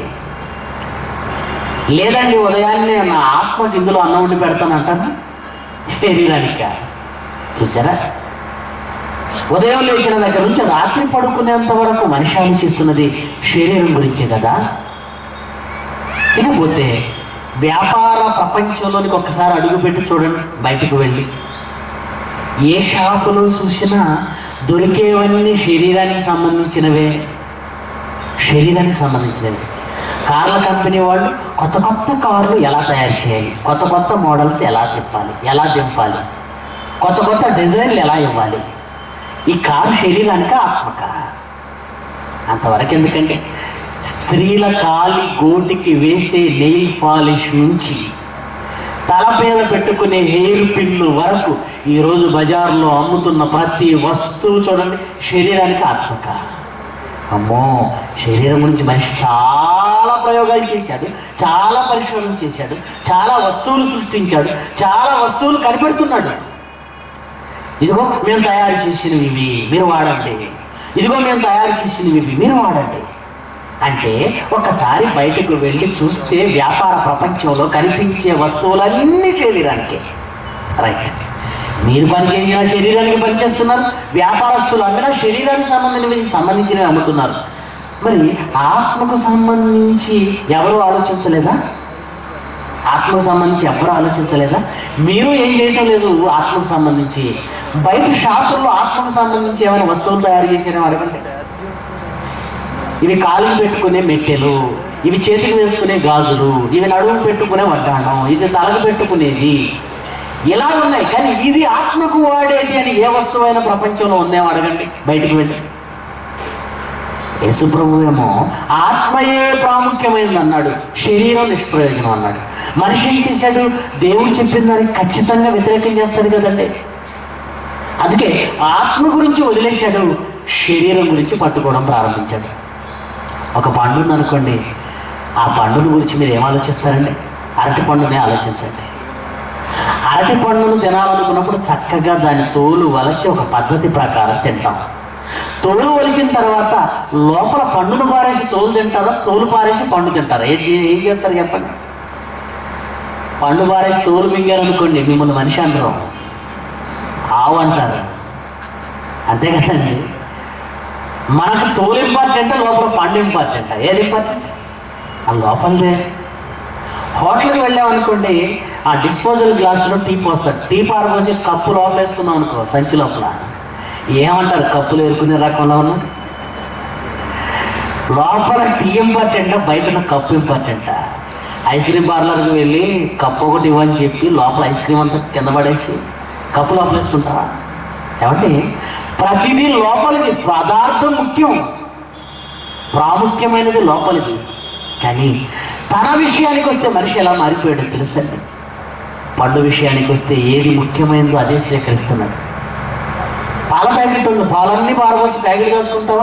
లేదండి ఉదయాన్నే నా ఆత్మకి ఇందులో అన్నం వండి పెడతానంటారా శరీరానిక చూసారా ఉదయం లేచిన దగ్గర నుంచి రాత్రి పడుకునేంత వరకు మనిషి ఆలోచిస్తున్నది శరీరం గురించే కదా ఇకపోతే వ్యాపార ప్రపంచంలోనికి ఒక్కసారి అడుగుపెట్టి చూడండి బయటకు వెళ్ళి ఏ షాపులో చూసినా దొరికేవన్నీ శరీరానికి సంబంధించినవే శరీరానికి సంబంధించినవి కార్ల కంపెనీ వాళ్ళు కొత్త కొత్త కార్లు ఎలా తయారు చేయాలి కొత్త కొత్త మోడల్స్ ఎలా తిప్పాలి ఎలా దింపాలి కొత్త కొత్త డిజైన్లు ఎలా ఇవ్వాలి ఈ కారు శరీరానికి ఆత్మక అంతవరకు ఎందుకండి స్త్రీల కాలి గోటికి వేసే నెయిల్ పాలిష్ నుంచి తల మీద పెట్టుకునే హెయిర్ పిన్లు వరకు ఈరోజు బజార్లో అమ్ముతున్న ప్రతి వస్తువు చూడండి శరీరానికి ఆత్మక అమ్మో శరీరం గురించి మనిషి చాలా ప్రయోగాలు చేశాడు చాలా పరిశోధన చేశాడు చాలా వస్తువులు సృష్టించాడు చాలా వస్తువులు కనిపెడుతున్నాడు ఇదిగో మేము తయారు చేసినవి ఇవి మీరు వాడండి ఇదిగో మేము తయారు చేసినవి ఇవి మీరు వాడండి అంటే ఒకసారి బయటకు వెళ్ళి చూస్తే వ్యాపార ప్రపంచంలో కనిపించే వస్తువులన్నీ శరీరానికి రైట్ మీరు పనిచేసిన శరీరానికి పనిచేస్తున్నారు వ్యాపారస్తులు అమ్మిన శరీరానికి సంబంధించినవి సంబంధించినవి అమ్ముతున్నారు మరి ఆత్మకు సంబంధించి ఎవరు ఆలోచించలేదా ఆత్మకు సంబంధించి ఎవరు ఆలోచించలేదా మీరు ఏం చేయటం లేదు ఆత్మకు సంబంధించి బయట షాపుల్లో ఆత్మకు సంబంధించి ఏమైనా వస్తువులు తయారు చేసారో అడగండి ఇవి కాలుకి పెట్టుకునే మెట్టెలు ఇవి చేతికి వేసుకునే గాజులు ఇవి నడుము పెట్టుకునే వడ్డాణం ఇది తలకు పెట్టుకునేది ఇలా ఉన్నాయి కానీ ఇది ఆత్మకు వాడేది అని ఏ వస్తువైన ప్రపంచంలో ఉందేమో అడగండి బయటికి వెళ్ళి యేసుప్రభు ఏమో ఆత్మయే ప్రాముఖ్యమైనది అన్నాడు శరీరం నిష్ప్రయోజనం అన్నాడు మనిషి ఏం చేశాడు దేవుడు చెప్పిన దానికి ఖచ్చితంగా వ్యతిరేకం చేస్తాడు కదండి అందుకే ఆత్మ గురించి వదిలేశాడు శరీరం గురించి పట్టుకోవడం ప్రారంభించాడు ఒక పండు ఉందనుకోండి ఆ పండుని గురించి మీరు ఏం ఆలోచిస్తారండి అరటి పండుని ఆలోచించండి అరటి పండును తినాలనుకున్నప్పుడు చక్కగా దాని తోలు వలచి ఒక పద్ధతి ప్రకారం తింటాం తోలు వలిచిన తర్వాత లోపల పండును పారేసి తోలు తింటారా తోలు పారేసి పండు తింటారా ఏం చే- ఏం చేస్తారు చెప్పండి పండు పారేసి తోలు మింగారనుకోండి మిమ్మల్ని మనిషి అందరం ఆవు అంటారు అంతే కదండి మనకు తోలు ఇంపార్టెంట్ లోపల పండు ఇంపార్టెంట్ ఏది ఇంపార్టెంట్ ఆ లోపలదే హోటల్కి వెళ్ళామనుకోండి ఆ డిస్పోజల్ గ్లాసులో టీ పోస్తాడు టీ పారబోసి కప్పు లోపల వేసుకున్నాం అనుకో సంచి లోపల ఏమంటారు కప్పులు ఏరుకునే రకంలో ఉన్నాడు లోపల టీ ఇంపార్టెంటా బయట ఉన్న కప్పు ఇంపార్టెంటా ఐస్ క్రీమ్ పార్లర్కి వెళ్ళి కప్పు ఒకటి ఇవ్వని చెప్పి లోపల ఐస్ క్రీమ్ అంతా కింద పడేసి కప్పు లోపల వేసుకుంటావా ఏమంటే ప్రతిదీ లోపలిది పదార్థం ముఖ్యం ప్రాముఖ్యమైనది లోపలిది కానీ తన విషయానికి వస్తే మనిషి ఎలా మారిపోయాడో తెలుసండి పండు విషయానికి వస్తే ఏది ముఖ్యమైనదో అదే స్వీకరిస్తున్నాడు పాల ప్యాకెట్ ఉంది పాలన్నీ పారబోసి ప్యాకెట్ కాచుకుంటావా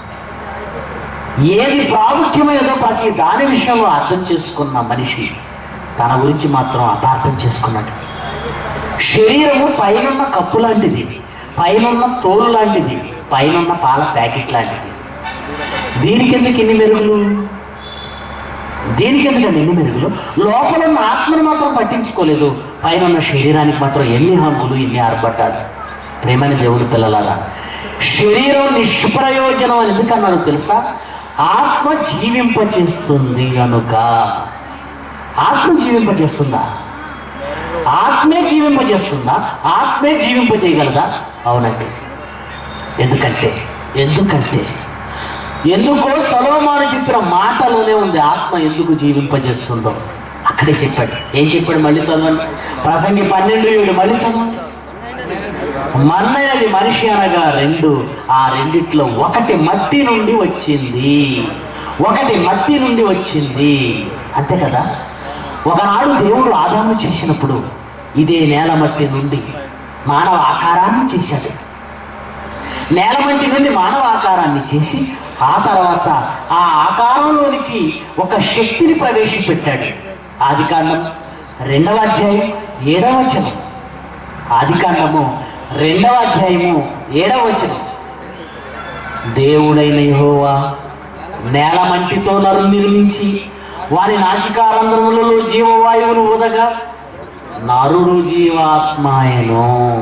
ఏది ప్రాముఖ్యమైనదో ప్రతి దాని విషయంలో అర్థం చేసుకున్న మనిషి తన గురించి మాత్రం అపార్థం చేసుకున్నాడు శరీరము పైనున్న కప్పు లాంటిది పైనున్న తోలు లాంటిది పైనున్న పాల ప్యాకెట్ లాంటిది దీనికి ఎందుకు ఇన్ని మెరుగులు దీనికి ఎందుకండి ఎన్ని మెరుగులు లోపల ఉన్న ఆత్మను మాత్రం పట్టించుకోలేదు పైన ఉన్న శరీరానికి మాత్రం ఎన్ని హంగులు ఎన్ని ఆర్భటాలు ప్రేమని దేవుడు పిల్లలారా శరీరం నిష్ప్రయోజనం అని ఎందుకన్నాడు తెలుసా ఆత్మ జీవింపచేస్తుంది కనుక ఆత్మ జీవింపచేస్తుందా ఆత్మే జీవింపజేస్తుందా ఆత్మే జీవింపజేయగలదా అవునండి ఎందుకంటే ఎందుకంటే ఎందుకో సలోమాను చెప్పిన మాటలోనే ఉంది ఆత్మ ఎందుకు జీవింపజేస్తుందో అక్కడే చెప్పాడు ఏం చెప్పాడు మళ్ళీ చదవండి ప్రసంగి పన్నెండు ఏడు మళ్ళీ చదవండి మన్నైనది మనిషి అనగా రెండు ఆ రెండిట్లో ఒకటి మట్టి నుండి వచ్చింది ఒకటి మట్టి నుండి వచ్చింది అంతే కదా ఒకనాడు దేవుడు ఆదాము చేసినప్పుడు ఇదే నేల మట్టి నుండి మానవ ఆకారాన్ని చేశాడు నేల మట్టి నుండి మానవ ఆకారాన్ని చేసి ఆ తర్వాత ఆ ఆకారంలోనికి ఒక శక్తిని ప్రవేశపెట్టాడు ఆది కాండం రెండవ అధ్యాయం ఏడవ వచనం ఆది కాండము రెండవ అధ్యాయము ఏడవ వచనం దేవుడైన యెహోవా నేల మంటితో నరు నిర్మించి వారి నాసికారంధ్రములలో జీవవాయువును ఊదగా నరుడు జీవాత్మాయను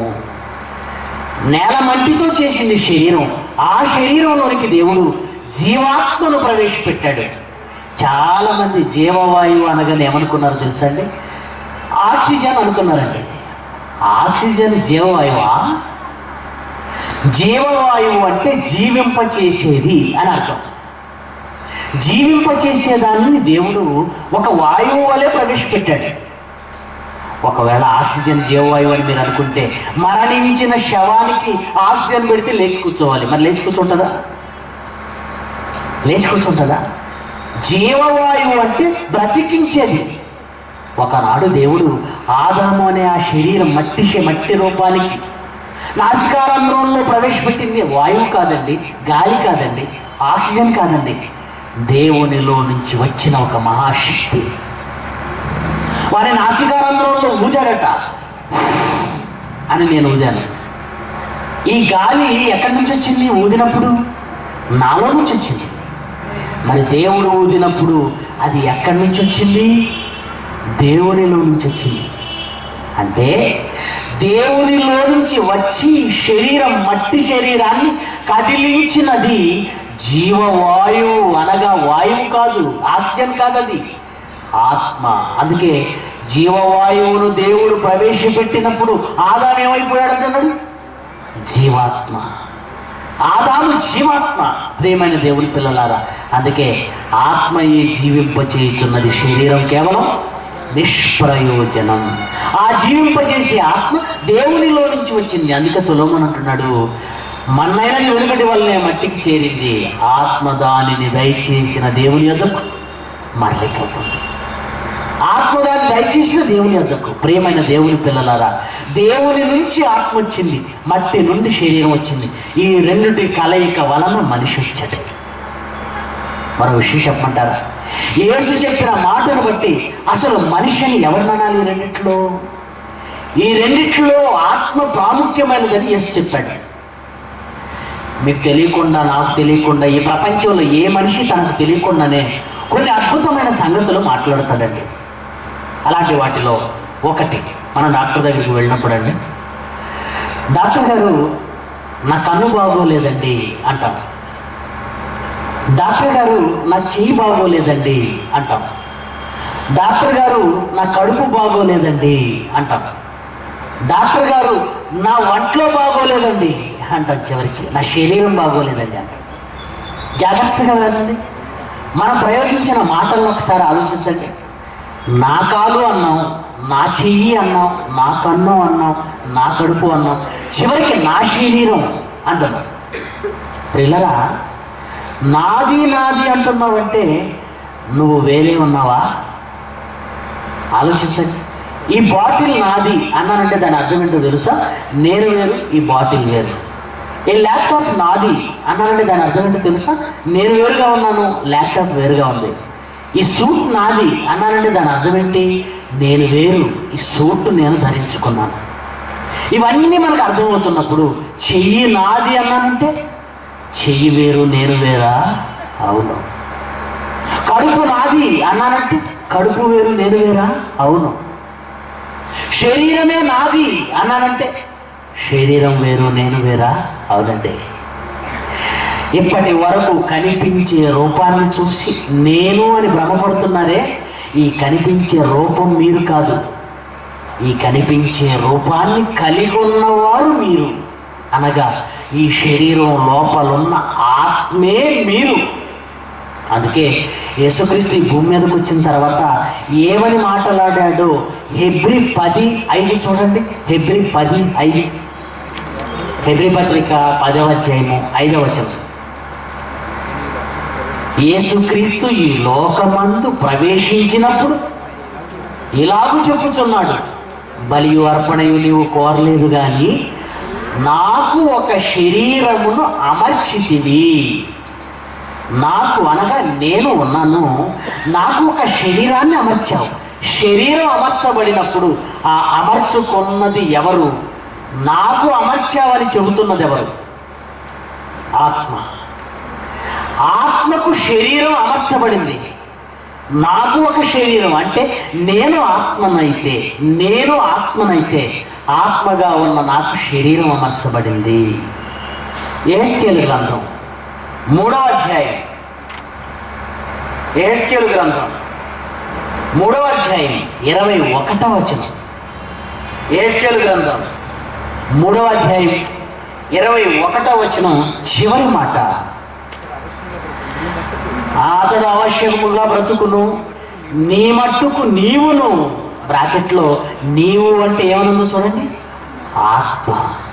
నేల మట్టితో చేసింది శరీరం ఆ శరీరంలోనికి దేవుడు జీవాత్మను ప్రవేశపెట్టాడు చాలా మంది జీవవాయువు అనగానే ఏమనుకున్నారు తెలుసా అండి ఆక్సిజన్ అనుకున్నారండి ఆక్సిజన్ జీవవాయువా జీవవాయువు అంటే జీవింపచేసేది అని అర్థం జీవింపచేసేదాన్ని దేవుడు ఒక వాయువు వలె ప్రవేశపెట్టాడు ఒకవేళ ఆక్సిజన్ జీవవాయువు అని మీరు అనుకుంటే మరణించిన శవానికి ఆక్సిజన్ పెడితే లేచి కూర్చోవాలి మరి లేచి కూర్చుంటుందా లేచి కూర్చుంటుందా జీవవాయువు అంటే బ్రతికించేది ఒకనాడు దేవుడు ఆదాము అనే ఆ శరీరం మట్టి శ- మట్టి రూపానికి నాసికారంధ్రంలో ప్రవేశపెట్టింది వాయువు కాదండి గాలి కాదండి ఆక్సిజన్ కాదండి దేవునిలో నుంచి వచ్చిన ఒక మహాశక్తి వారి నాసికారంధ్రంలో ఊదాడట అని నేను ఊదాను ఈ గాలి ఎక్కడి నుంచి వచ్చింది ఊదినప్పుడు నాలో నుంచి వచ్చింది మరి దేవుడు ఊదినప్పుడు అది ఎక్కడి నుంచి వచ్చింది దేవునిలో నుంచి వచ్చింది అంటే దేవునిలో నుంచి వచ్చి శరీరం మట్టి శరీరాన్ని కదిలించినది జీవవాయువు అనగా వాయువు కాదు ఆక్సిజన్ కాదు అది ఆత్మ అందుకే జీవవాయువును దేవుడు ప్రవేశపెట్టినప్పుడు ఆదాం ఏమైపోయాడు అన్నాడు జీవాత్మ ఆదాము జీవాత్మ ప్రేమైన దేవుని పిల్లలారా అందుకే ఆత్మయే జీవింపచేయుచున్నది శరీరం కేవలం నిష్ప్రయోజనం ఆ జీవింపజేసే ఆత్మ దేవునిలో నుంచి వచ్చింది అందుకే సులోమన్ అంటున్నాడు మన్నైనది వెనుకటి వల్లనే మట్టికి చేరింది ఆత్మ దానిని దయచేసిన దేవుని యొద్దకు మరలిపోతుంది ఆత్మదాన్ని దయచేసిన దేవుని వద్దకు ప్రియమైన దేవుని పిల్లలారా దేవుని నుంచి ఆత్మ వచ్చింది మట్టి నుండి శరీరం వచ్చింది ఈ రెండుటి కలయిక వలన మనిషి వచ్చాడు మరో విషయం చెప్పమంటారా యేసు చెప్పిన మాటను బట్టి అసలు మనిషిని ఎవరిననాలి ఈ రెండిట్లో ఈ రెండిట్లో ఆత్మ ప్రాముఖ్యమైనదని యేసు చెప్పాడు మీకు తెలియకుండా నాకు తెలియకుండా ఈ ప్రపంచంలో ఏ మనిషి తనకు తెలియకుండానే కొన్ని అద్భుతమైన సంగతులు మాట్లాడతాడండి అలాంటి వాటిలో ఒకటి మనం డాక్టర్ దగ్గరికి వెళ్ళినప్పుడు అండి డాక్టర్ గారు నా కన్ను బాగోలేదండి అంటాం డాక్టర్ గారు నా చెయ్యి బాగోలేదండి అంటాం డాక్టర్ గారు నా కడుపు బాగోలేదండి అంటాం డాక్టర్ గారు నా ఒంట్లో బాగోలేదండి అంటాం చివరికి నా శరీరం బాగోలేదండి అంటాం జాగ్రత్తగా వెళ్ళండి మనం ప్రయోగించిన మాటలను ఒకసారి ఆలోచించండి నా కాలు అన్నాం నా చెయ్యి అన్నాం నా కన్ను అన్నాం నా కడుపు అన్నాం చివరికి నా శరీరం అంటున్నాం పిల్లరా నాది నాది అంటున్నావంటే నువ్వు వేరే ఉన్నావా ఆలోచించండి ఈ బాటిల్ నాది అన్నానంటే దాని అర్థం ఏంటో తెలుసా నేను వేరు ఈ బాటిల్ వేరు ఈ ల్యాప్టాప్ నాది అన్నానంటే దాని అర్థం ఏంటో తెలుసా నేను వేరుగా ఉన్నాను ల్యాప్టాప్ వేరుగా ఉంది ఈ సూట్ నాది అన్నానంటే దాని అర్థం ఏంటి నేను వేరు ఈ సూట్ నేను ధరించుకున్నాను ఇవన్నీ మనకు అర్థమవుతున్నప్పుడు చెయ్యి నాది అన్నానంటే చెయ్యి వేరు నేను వేరా అవును కడుపు నాది అన్నానంటే కడుపు వేరు నేను వేరా అవును శరీరమే నాది అన్నానంటే శరీరం వేరు నేను వేరా అవునండి ఇప్పటి వరకు కనిపించే రూపాన్ని చూసి నేను అని భ్రమపడుతున్నారే ఈ కనిపించే రూపం మీరు కాదు ఈ కనిపించే రూపాన్ని కలిగి ఉన్నవారు మీరు అనగా ఈ శరీరం లోపలున్న ఆత్మే మీరు అందుకే యేసుక్రీస్తు ఈ భూమి మీదకి వచ్చిన తర్వాత ఏమని మాట్లాడాడో హెబ్రి పది ఐదు చూడండి హెబ్రి పది ఐదు హెబ్రి పత్రిక పదవ అధ్యాయము ఐదవ వచనం యేసుక్రీస్తు ఈ లోకమందు ప్రవేశించినప్పుడు ఇలాగూ చెప్పుచున్నాడు బలియు అర్పణయు నీవు కోరలేదు కానీ నాకు ఒక శరీరమును అమర్చితివి నాకు అనగా నేను ఉన్నాను నాకు ఒక శరీరాన్ని అమర్చావు శరీరం అమర్చబడినప్పుడు ఆ అమర్చుకున్నది ఎవరు నాకు అమర్చావని చెబుతున్నది ఎవరు ఆత్మ ఆత్మకు శరీరం అమర్చబడింది నాకు ఒక శరీరం అంటే నేను ఆత్మనైతే నేను ఆత్మనైతే ఆత్మగా ఉన్న నాకు శరీరం అమర్చబడింది ఏస్కేల్ గ్రంథం మూడవ అధ్యాయం ఏస్కేల్ గ్రంథం మూడవ అధ్యాయం ఇరవై ఒకటవ వచనం ఏస్కేల్ గ్రంథం మూడవ అధ్యాయం ఇరవై ఒకటవ వచనం చివరి మాట అతడు ఆవశ్యకముగా బ్రతుకును నీ మట్టుకు నీవును బ్రాకెట్లో నీవు అంటే ఏమనుందో చూడండి ఆత్మ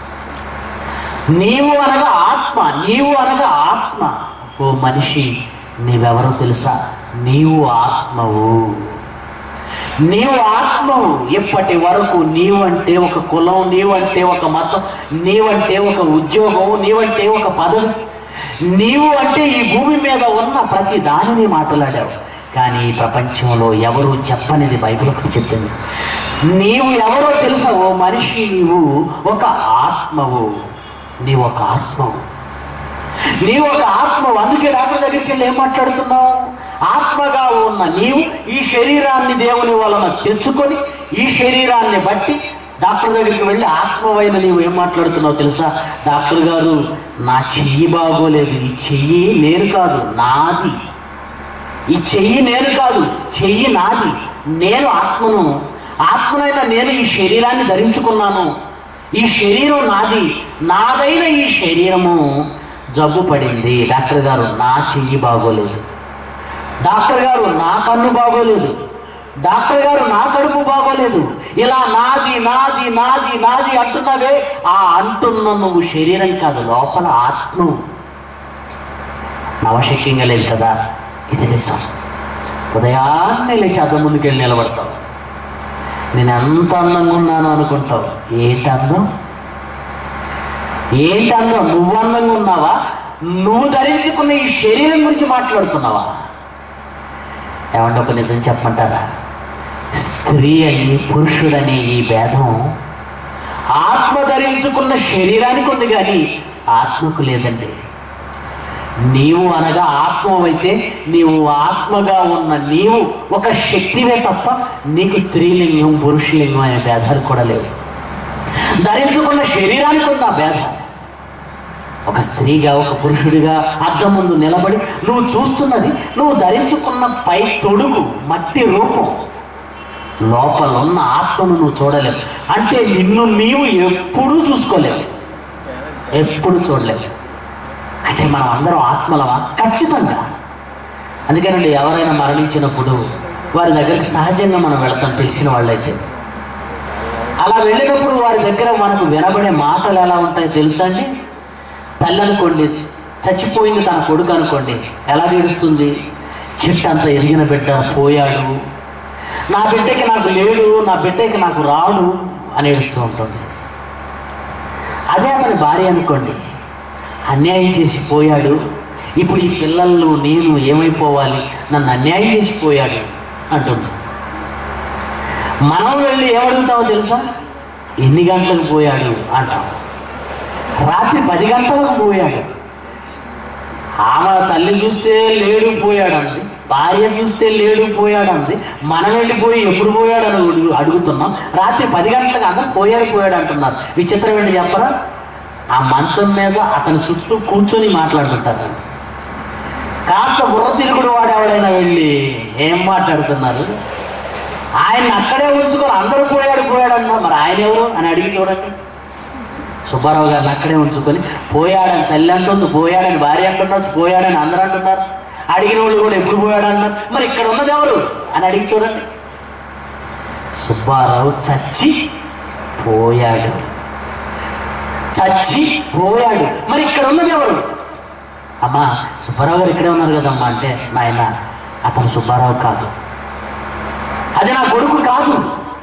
నీవు అనగా ఆత్మ నీవు అనగా ఆత్మ ఓ మనిషి నీవెవరో తెలుసా నీవు ఆత్మవు నీవు ఆత్మవు ఎప్పటి వరకు నీవంటే ఒక కులం నీవంటే ఒక మతం నీవంటే ఒక ఉద్యోగం నీవంటే ఒక పదవి నీవు అంటే ఈ భూమి మీద ఉన్న ప్రతి దానిని మాట్లాడావు కానీ ఈ ప్రపంచంలో ఎవరు చెప్పనిది బైబిల్ ఒకటి చెప్పింది నీవు ఎవరో తెలుసా ఓ మనిషి నీవు ఒక ఆత్మవు నీవు ఒక ఆత్మవు నీవు ఒక ఆత్మవు అందుకే డాక్టర్ దగ్గరికి వెళ్ళి ఏం మాట్లాడుతున్నావు ఆత్మగా ఉన్న నీవు ఈ శరీరాన్ని దేవుని వలన తెచ్చుకొని ఈ శరీరాన్ని బట్టి డాక్టర్ దగ్గరికి వెళ్ళి ఆత్మవైన నీవు ఏం మాట్లాడుతున్నావు తెలుసా డాక్టర్ గారు నా చెయ్యి బాగోలేదు ఈ చెయ్యి నేను కాదు నాది ఈ చెయ్యి నేను కాదు చెయ్యి నాది నేను ఆత్మను ఆత్మనైన నేను ఈ శరీరాన్ని ధరించుకున్నాను ఈ శరీరం నాది నాదైన ఈ శరీరము జబ్బు పడింది డాక్టర్ గారు నా చెయ్యి బాగోలేదు డాక్టర్ గారు నా కన్ను బాగోలేదు డాక్టర్ గారు నా కడుపు బాగోలేదు ఇలా నాది నాది నాది నాది అంటున్నావే ఆ అంటున్న నువ్వు శరీరం కాదు లోపల ఆత్మ నవశక్యంగా లేదు కదా ఇది నిజం ఉదయాన్నే లేచి అద్దం ముందుకు వెళ్ళి నిలబడతావు నేను ఎంత అందంగా ఉన్నాను అనుకుంటావు ఏంటి అందం ఏంటి అందం నువ్వు అందంగా ఉన్నావా నువ్వు ధరించుకున్న ఈ శరీరం గురించి మాట్లాడుతున్నావా ఏమంటే ఒక నిజం చెప్పమంటారా స్త్రీ అని పురుషుడనే ఈ భేదం ఆత్మ ధరించుకున్న శరీరానికి ఉంది కానీ ఆత్మకు లేదండి నీవు అనగా ఆత్మవైతే నీవు ఆత్మగా ఉన్న నీవు ఒక శక్తివే తప్ప నీకు స్త్రీలింగం పురుషలింగం అనే భేదాలు కూడా లేవు ధరించుకున్న శరీరానికి ఉంది ఆ భేదం ఒక స్త్రీగా ఒక పురుషుడిగా అద్దం ముందు నిలబడి నువ్వు చూస్తున్నది నువ్వు ధరించుకున్న పై తొడుగు మట్టి రూపం లోపల ఉన్న ఆత్మను నువ్వు చూడలేవు అంటే నిన్ను నీవు ఎప్పుడూ చూసుకోలేవు ఎప్పుడు చూడలేవు అంటే మనం అందరం ఆత్మలమా ఖచ్చితంగా అందుకేనండి ఎవరైనా మరణించినప్పుడు వారి దగ్గరికి సహజంగా మనం వెళతాం తెలిసిన వాళ్ళైతే అలా వెళ్ళినప్పుడు వారి దగ్గర మనకు వినబడే మాటలు ఎలా ఉంటాయో తెలుసా అండి తల్లి అనుకోండి చచ్చిపోయింది తన కొడుకు అనుకోండి ఎలా ఏడుస్తుంది చెట్టు అంత ఎరిగిన బిడ్డ పోయాడు నా బిడ్డకి నాకు లేడు నా బిడ్డకి నాకు రాడు అని ఏడుస్తూ ఉంటుంది అదే అతని భార్య అనుకోండి అన్యాయం చేసి పోయాడు ఇప్పుడు ఈ పిల్లలు నేను ఏమైపోవాలి నన్ను అన్యాయం చేసి పోయాడు అంటుంది మనం వెళ్ళి ఏమడుగుతామో తెలుసా ఎన్ని గంటలకు పోయాడు అంటాం రాత్రి పది గంటలకు పోయాడు ఆమె తల్లి చూస్తే లేడు పోయాడు అంది భార్య చూస్తే లేడు పోయాడు అంది మనం వెళ్ళిపోయి ఎప్పుడు పోయాడు అని అడుగు అడుగుతున్నాం రాత్రి పది గంటలకు అందరూ పోయాడు పోయాడు అంటున్నారు విచిత్రం ఏంటి చెప్పరా ఆ మంచం మీద అతని చుట్టూ కూర్చొని మాట్లాడుతుంటారు కాస్త బుర్ర తిరుగుడు వాడు ఎవడైనా వెళ్ళి ఏం మాట్లాడుతున్నారు ఆయన అక్కడే ఉంచుకొని అందరూ పోయాడు పోయాడు అన్నా మరి ఆయన ఎవరు అని అడిగి చూడండి సుబ్బారావు గారిని అక్కడే ఉంచుకొని పోయాడని తల్లి అంటుంది పోయాడని భార్య అంటున్నారు పోయాడని అందరూ అంటున్నారు అడిగిన వాళ్ళు కూడా ఎప్పుడు పోయాడు అన్నారు మరి ఇక్కడ ఉన్నది ఎవరు అని అడిగి చూడండి సుబ్బారావు చచ్చి పోయాడు చచ్చి పోయాడు మరి ఇక్కడ ఉన్నది ఎవరు అమ్మా సుబ్బారావు గారు ఇక్కడే ఉన్నారు కదమ్మా అంటే నాయన అతను సుబ్బారావు కాదు అది నా కొడుకు కాదు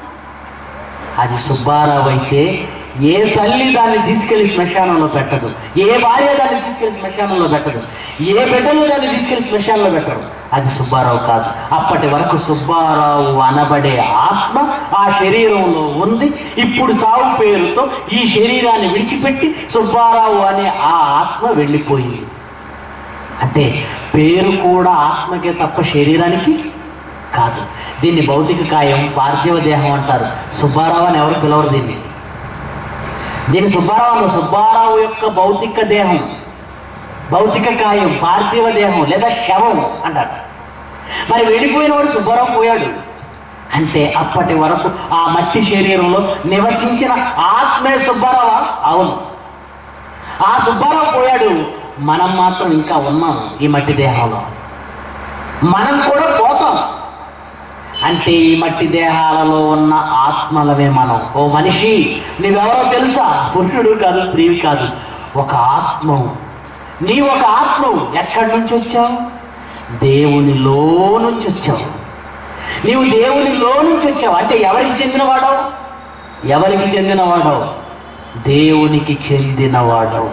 అది సుబ్బారావు అయితే ఏ తల్లి దాన్ని తీసుకెళ్లి శ్మశానంలో పెట్టదు ఏ భార్య దాన్ని తీసుకెళ్లి శ్మశానంలో పెట్టదు ఏ బిడ్డలు దాన్ని తీసుకెళ్లి శ్మశానంలో పెట్టరు అది సుబ్బారావు కాదు అప్పటి వరకు సుబ్బారావు అనబడే ఆత్మ ఆ శరీరంలో ఉంది ఇప్పుడు చావు పేరుతో ఈ శరీరాన్ని విడిచిపెట్టి సుబ్బారావు అనే ఆ ఆత్మ వెళ్ళిపోయింది అంటే పేరు కూడా ఆత్మకే తప్ప శరీరానికి కాదు దీన్ని భౌతిక కాయం పార్థివ దేహం అంటారు సుబ్బారావు అని ఎవరు పిలవరు దీన్ని దీన్ని సుబ్బారావు అన్న సుబ్బారావు యొక్క భౌతిక దేహం భౌతిక కాయం పార్థివ దేహం లేదా శవం అంటారు మరి వెళ్ళిపోయిన వాడు సుబ్బారావు పోయాడు అంటే అప్పటి వరకు ఆ మట్టి శరీరంలో నివసించిన ఆత్మే సుబ్బారావా అవును ఆ సుబ్బారావు పోయాడు మనం మాత్రం ఇంకా ఉన్నాం ఈ మట్టి దేహంలో మనం కూడా పోతాం అంటే ఈ మట్టి దేహాలలో ఉన్న ఆత్మలమే మనం ఓ మనిషి నీవెవరో తెలుసా పురుషుడు కాదు స్త్రీ కాదు ఒక ఆత్మ నీ ఒక ఆత్మ ఎక్కడి నుంచి వచ్చావు దేవునిలో నుంచి వచ్చావు నీవు దేవునిలో నుంచి వచ్చావు అంటే ఎవరికి చెందినవాడవు ఎవరికి చెందినవాడవు దేవునికి చెందినవాడవు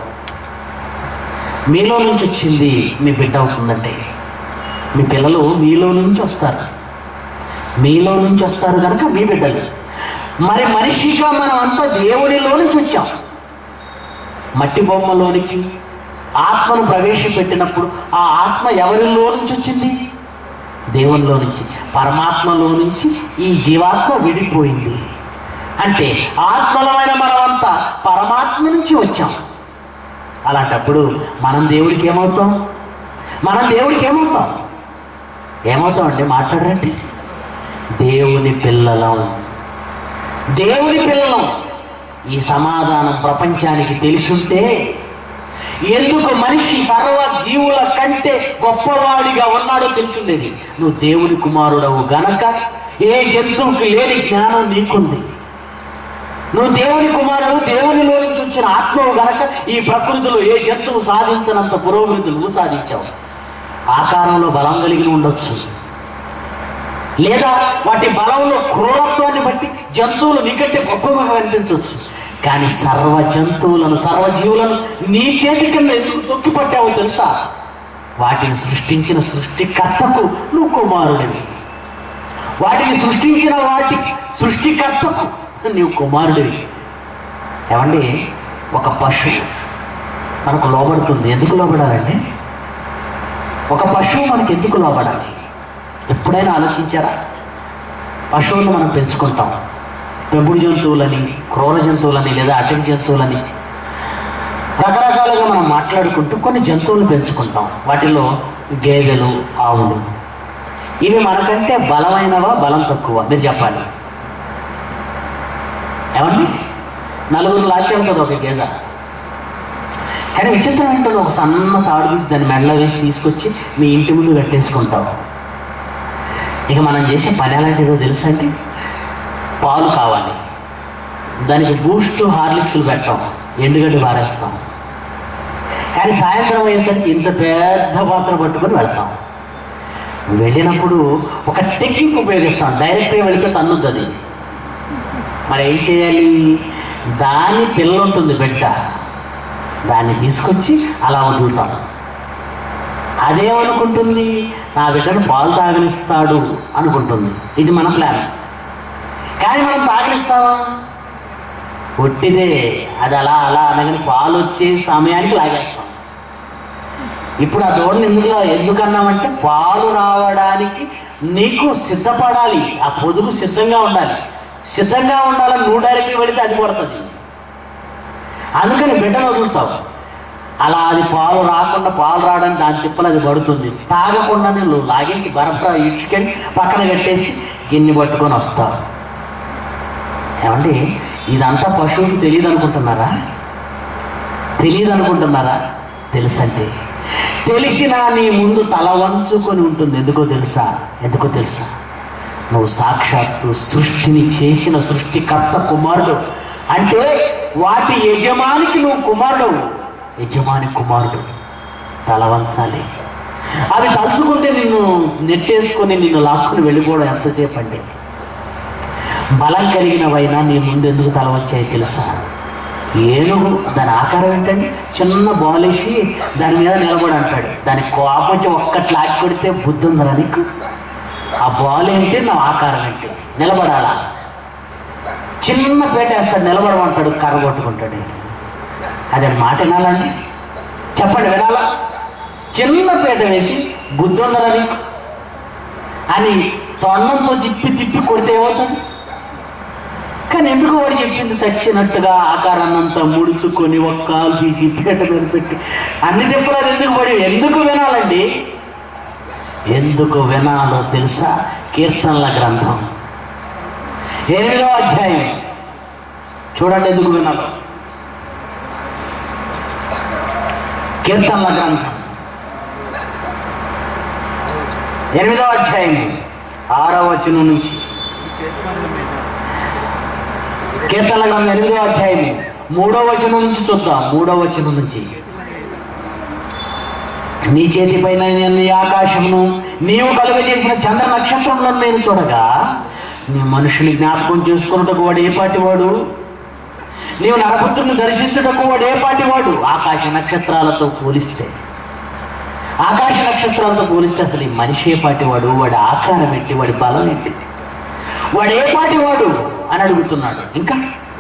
మీలో నుంచి వచ్చింది మీ బిడ్డ అవుతుందండి మీ పిల్లలు మీలో నుంచి వస్తారు మీలో నుంచి వస్తారు కనుక మీ బిడ్డలు మరి మనిషిగా మనం అంతా దేవునిలో నుంచి వచ్చాం మట్టి బొమ్మలోనికి ఆత్మను ప్రవేశపెట్టినప్పుడు ఆ ఆత్మ ఎవరిలో నుంచి వచ్చింది దేవునిలో నుంచి పరమాత్మలో నుంచి ఈ జీవాత్మ విడిపోయింది అంటే ఆత్మలమైన మనమంతా పరమాత్మ నుంచి వచ్చాం అలాంటప్పుడు మనం దేవుడికి ఏమవుతాం మనం దేవుడికి ఏమవుతాం ఏమవుతాం అండి మాట్లాడరండి దేవుని పిల్లలం దేవుని పిల్లలం ఈ సమాధానం ప్రపంచానికి తెలిసుంటే ఎందుకు మనిషి సర్వ జీవుల కంటే గొప్పవాడిగా ఉన్నాడో తెలిసిండేది నువ్వు దేవుని కుమారుడవు గనక ఏ జంతువుకి లేని జ్ఞానం నీకుంది నువ్వు దేవుని కుమారుడు దేవునిలో నుంచి వచ్చిన ఆత్మవు గనక ఈ ప్రకృతిలో ఏ జంతువు సాధించినంత పురోభివృద్ధి నువ్వు సాధించావు ఆకారంలో బలం కలిగి ఉండొచ్చు లేదా వాటి బలంలో క్రూరత్వాన్ని బట్టి జంతువులు నీకంటే గొప్పగా కనిపించవచ్చు కానీ సర్వ జంతువులను సర్వజీవులను నీ చేతి కింద ఎందుకు తొక్కి పట్టావో తెలుసా వాటిని సృష్టించిన సృష్టికర్తకు నువ్వు కుమారుడివి వాటిని సృష్టించిన వాటి సృష్టికర్తకు నీవు కుమారుడివి ఏమండి ఒక పశువు మనకు లోబడుతుంది ఎందుకు లోబడాలండి ఒక పశువు మనకి ఎందుకు లోబడాలి ఎప్పుడైనా ఆలోచించారా పశువులను మనం పెంచుకుంటాం పెంపుడు జంతువులని క్రూర జంతువులని లేదా అటవీ జంతువులని రకరకాలుగా మనం మాట్లాడుకుంటూ కొన్ని జంతువులు పెంచుకుంటాం వాటిలో గేదెలు ఆవులు ఇవి మనకంటే బలమైనవా బలం తక్కువ మీరు చెప్పాలి ఏమండి నలుగురు లాక్కెళ్తుంది ఒక గేదె కానీ విచిత్రం ఏంటో ఒక సన్న తాడు తీసి దాన్ని మెడలో వేసి తీసుకొచ్చి మీ ఇంటి ముందు కట్టేసుకుంటావు ఇక మనం చేసే పని ఎలాంటిదో తెలుసా అండి పాలు కావాలి దానికి బూస్ట్ హార్లిక్స్లు పెట్టాం ఎండుగడ్డి పారేస్తాం కానీ సాయంత్రం అయ్యేసరికి ఇంత పెద్ద పాత్ర పట్టుకొని వెళ్తాం వెళ్ళినప్పుడు ఒక టెక్నిక్ ఉపయోగిస్తాం డైరెక్ట్గా వెళితే తన్నుద్ది అది మరి ఏం చేయాలి దాని పిల్ల ఉంటుంది బిడ్డ దాన్ని తీసుకొచ్చి అలా వదులుతాం అదేమనుకుంటుంది నా బిడ్డను పాలు తాగనిస్తాడు అనుకుంటుంది ఇది మన ప్లాన్ కానీ మనం తాగనిస్తావా ఒట్టిదే అది అలా అలా అనగానే పాలు వచ్చే సమయానికి లాగేస్తాం ఇప్పుడు ఆ దూడని ఎందుకు ఎందుకు అన్నామంటే పాలు రావడానికి నీకు సిద్ధపడాలి ఆ పొదుగు సిద్ధంగా ఉండాలి సిద్ధంగా ఉండాలని నువ్వు డైరెక్ట్గా వెళితే అది పడుతుంది అందుకని బిడ్డను వదులుతావు అలా అది పాలు రాకుండా పాలు రావడానికి దాని తిప్పలు అది పడుతుంది తాగకుండానే నువ్వు లాగేసి బరబర ఇచ్చుకొని పక్కన కట్టేసి గిన్నె పట్టుకొని వస్తావు ఏమండి ఇదంతా పశువుకి తెలియదు అనుకుంటున్నారా తెలియదు అనుకుంటున్నారా తెలుసండి తెలిసినా నీ ముందు తల వంచుకొని ఉంటుంది ఎందుకో తెలుసా ఎందుకో తెలుసా నువ్వు సాక్షాత్తు సృష్టిని చేసిన సృష్టికర్త కుమారుడు అంటే వాటి యజమానికి నువ్వు కుమారుడు యజమాని కుమారుడు తల వంచాలి అవి తలుచుకుంటే నిన్ను నెట్టేసుకొని నిన్ను లాక్కుని వెళ్ళిపోవడం ఎంతసేపు అండి బలం కలిగినవైనా నీ ముందు ఎందుకు తల వచ్చాయి తెలుసా ఏనుగు దాని ఆకారం ఏంటండి చిన్న బాల్ వేసి దాని మీద నిలబడి అంటాడు దాని కోపం వచ్చి ఒక్కటి లాక్కి కొడితే బుద్ధి ఉందరా నీకు ఆ బాల్ ఏంటి నా ఆకారం ఏంటి నిలబడాలా చిన్న పేట వేస్తాడు నిలబడమంటాడు కర్ర కొట్టుకుంటాడు అదే మాట వినాలండి చెప్పండి వినాలా చిన్న పీట వేసి బుద్ధి ఉన్నదా నీకు అని తొండంతో తిప్పి తిప్పి కొడితే ఏమవుతుంది కానీ ఎందుకు వాడు చెప్పింది చచ్చినట్టుగా ఆకారాన్నంతా ముడుచుకొని ఒక్క కాలు తీసి పీట మీద పెట్టి అన్ని చెప్పలేదు ఎందుకు పడి ఎందుకు వినాలండి ఎందుకు వినాలో తెలుసా కీర్తనల గ్రంథం ఎనిమిదవ అధ్యాయం చూడండి ఎందుకు వినాలో కీర్తనల గ్రంథం ఎనిమిదవ అధ్యాయం ఆరవ వచనం నుంచి కీర్తనల గ్రంథం ఎనిమిదవ అధ్యాయం మూడవ వచనం నుంచి చూద్దాం మూడవ వచనం నుంచి నీ చేతిపైన నీ ఆకాశమును నీవు కలుగజేసిన చంద్ర నక్షత్రములను నేను చూడగా నీ మనుషుని జ్ఞాపకం చేసుకున్నటకు వాడు ఏ పాటి వాడు నీవు నరపుత్రుని దర్శించుటకు వాడు ఏ పాటి వాడు ఆకాశ నక్షత్రాలతో పోలిస్తే ఆకాశ నక్షత్రాలతో పోలిస్తే అసలు ఈ మనిషి ఏ పాటి వాడు వాడి ఆకారం ఏంటి వాడి బలం ఏంటి వాడు ఏ పాటి వాడు అని అడుగుతున్నాడు ఇంకా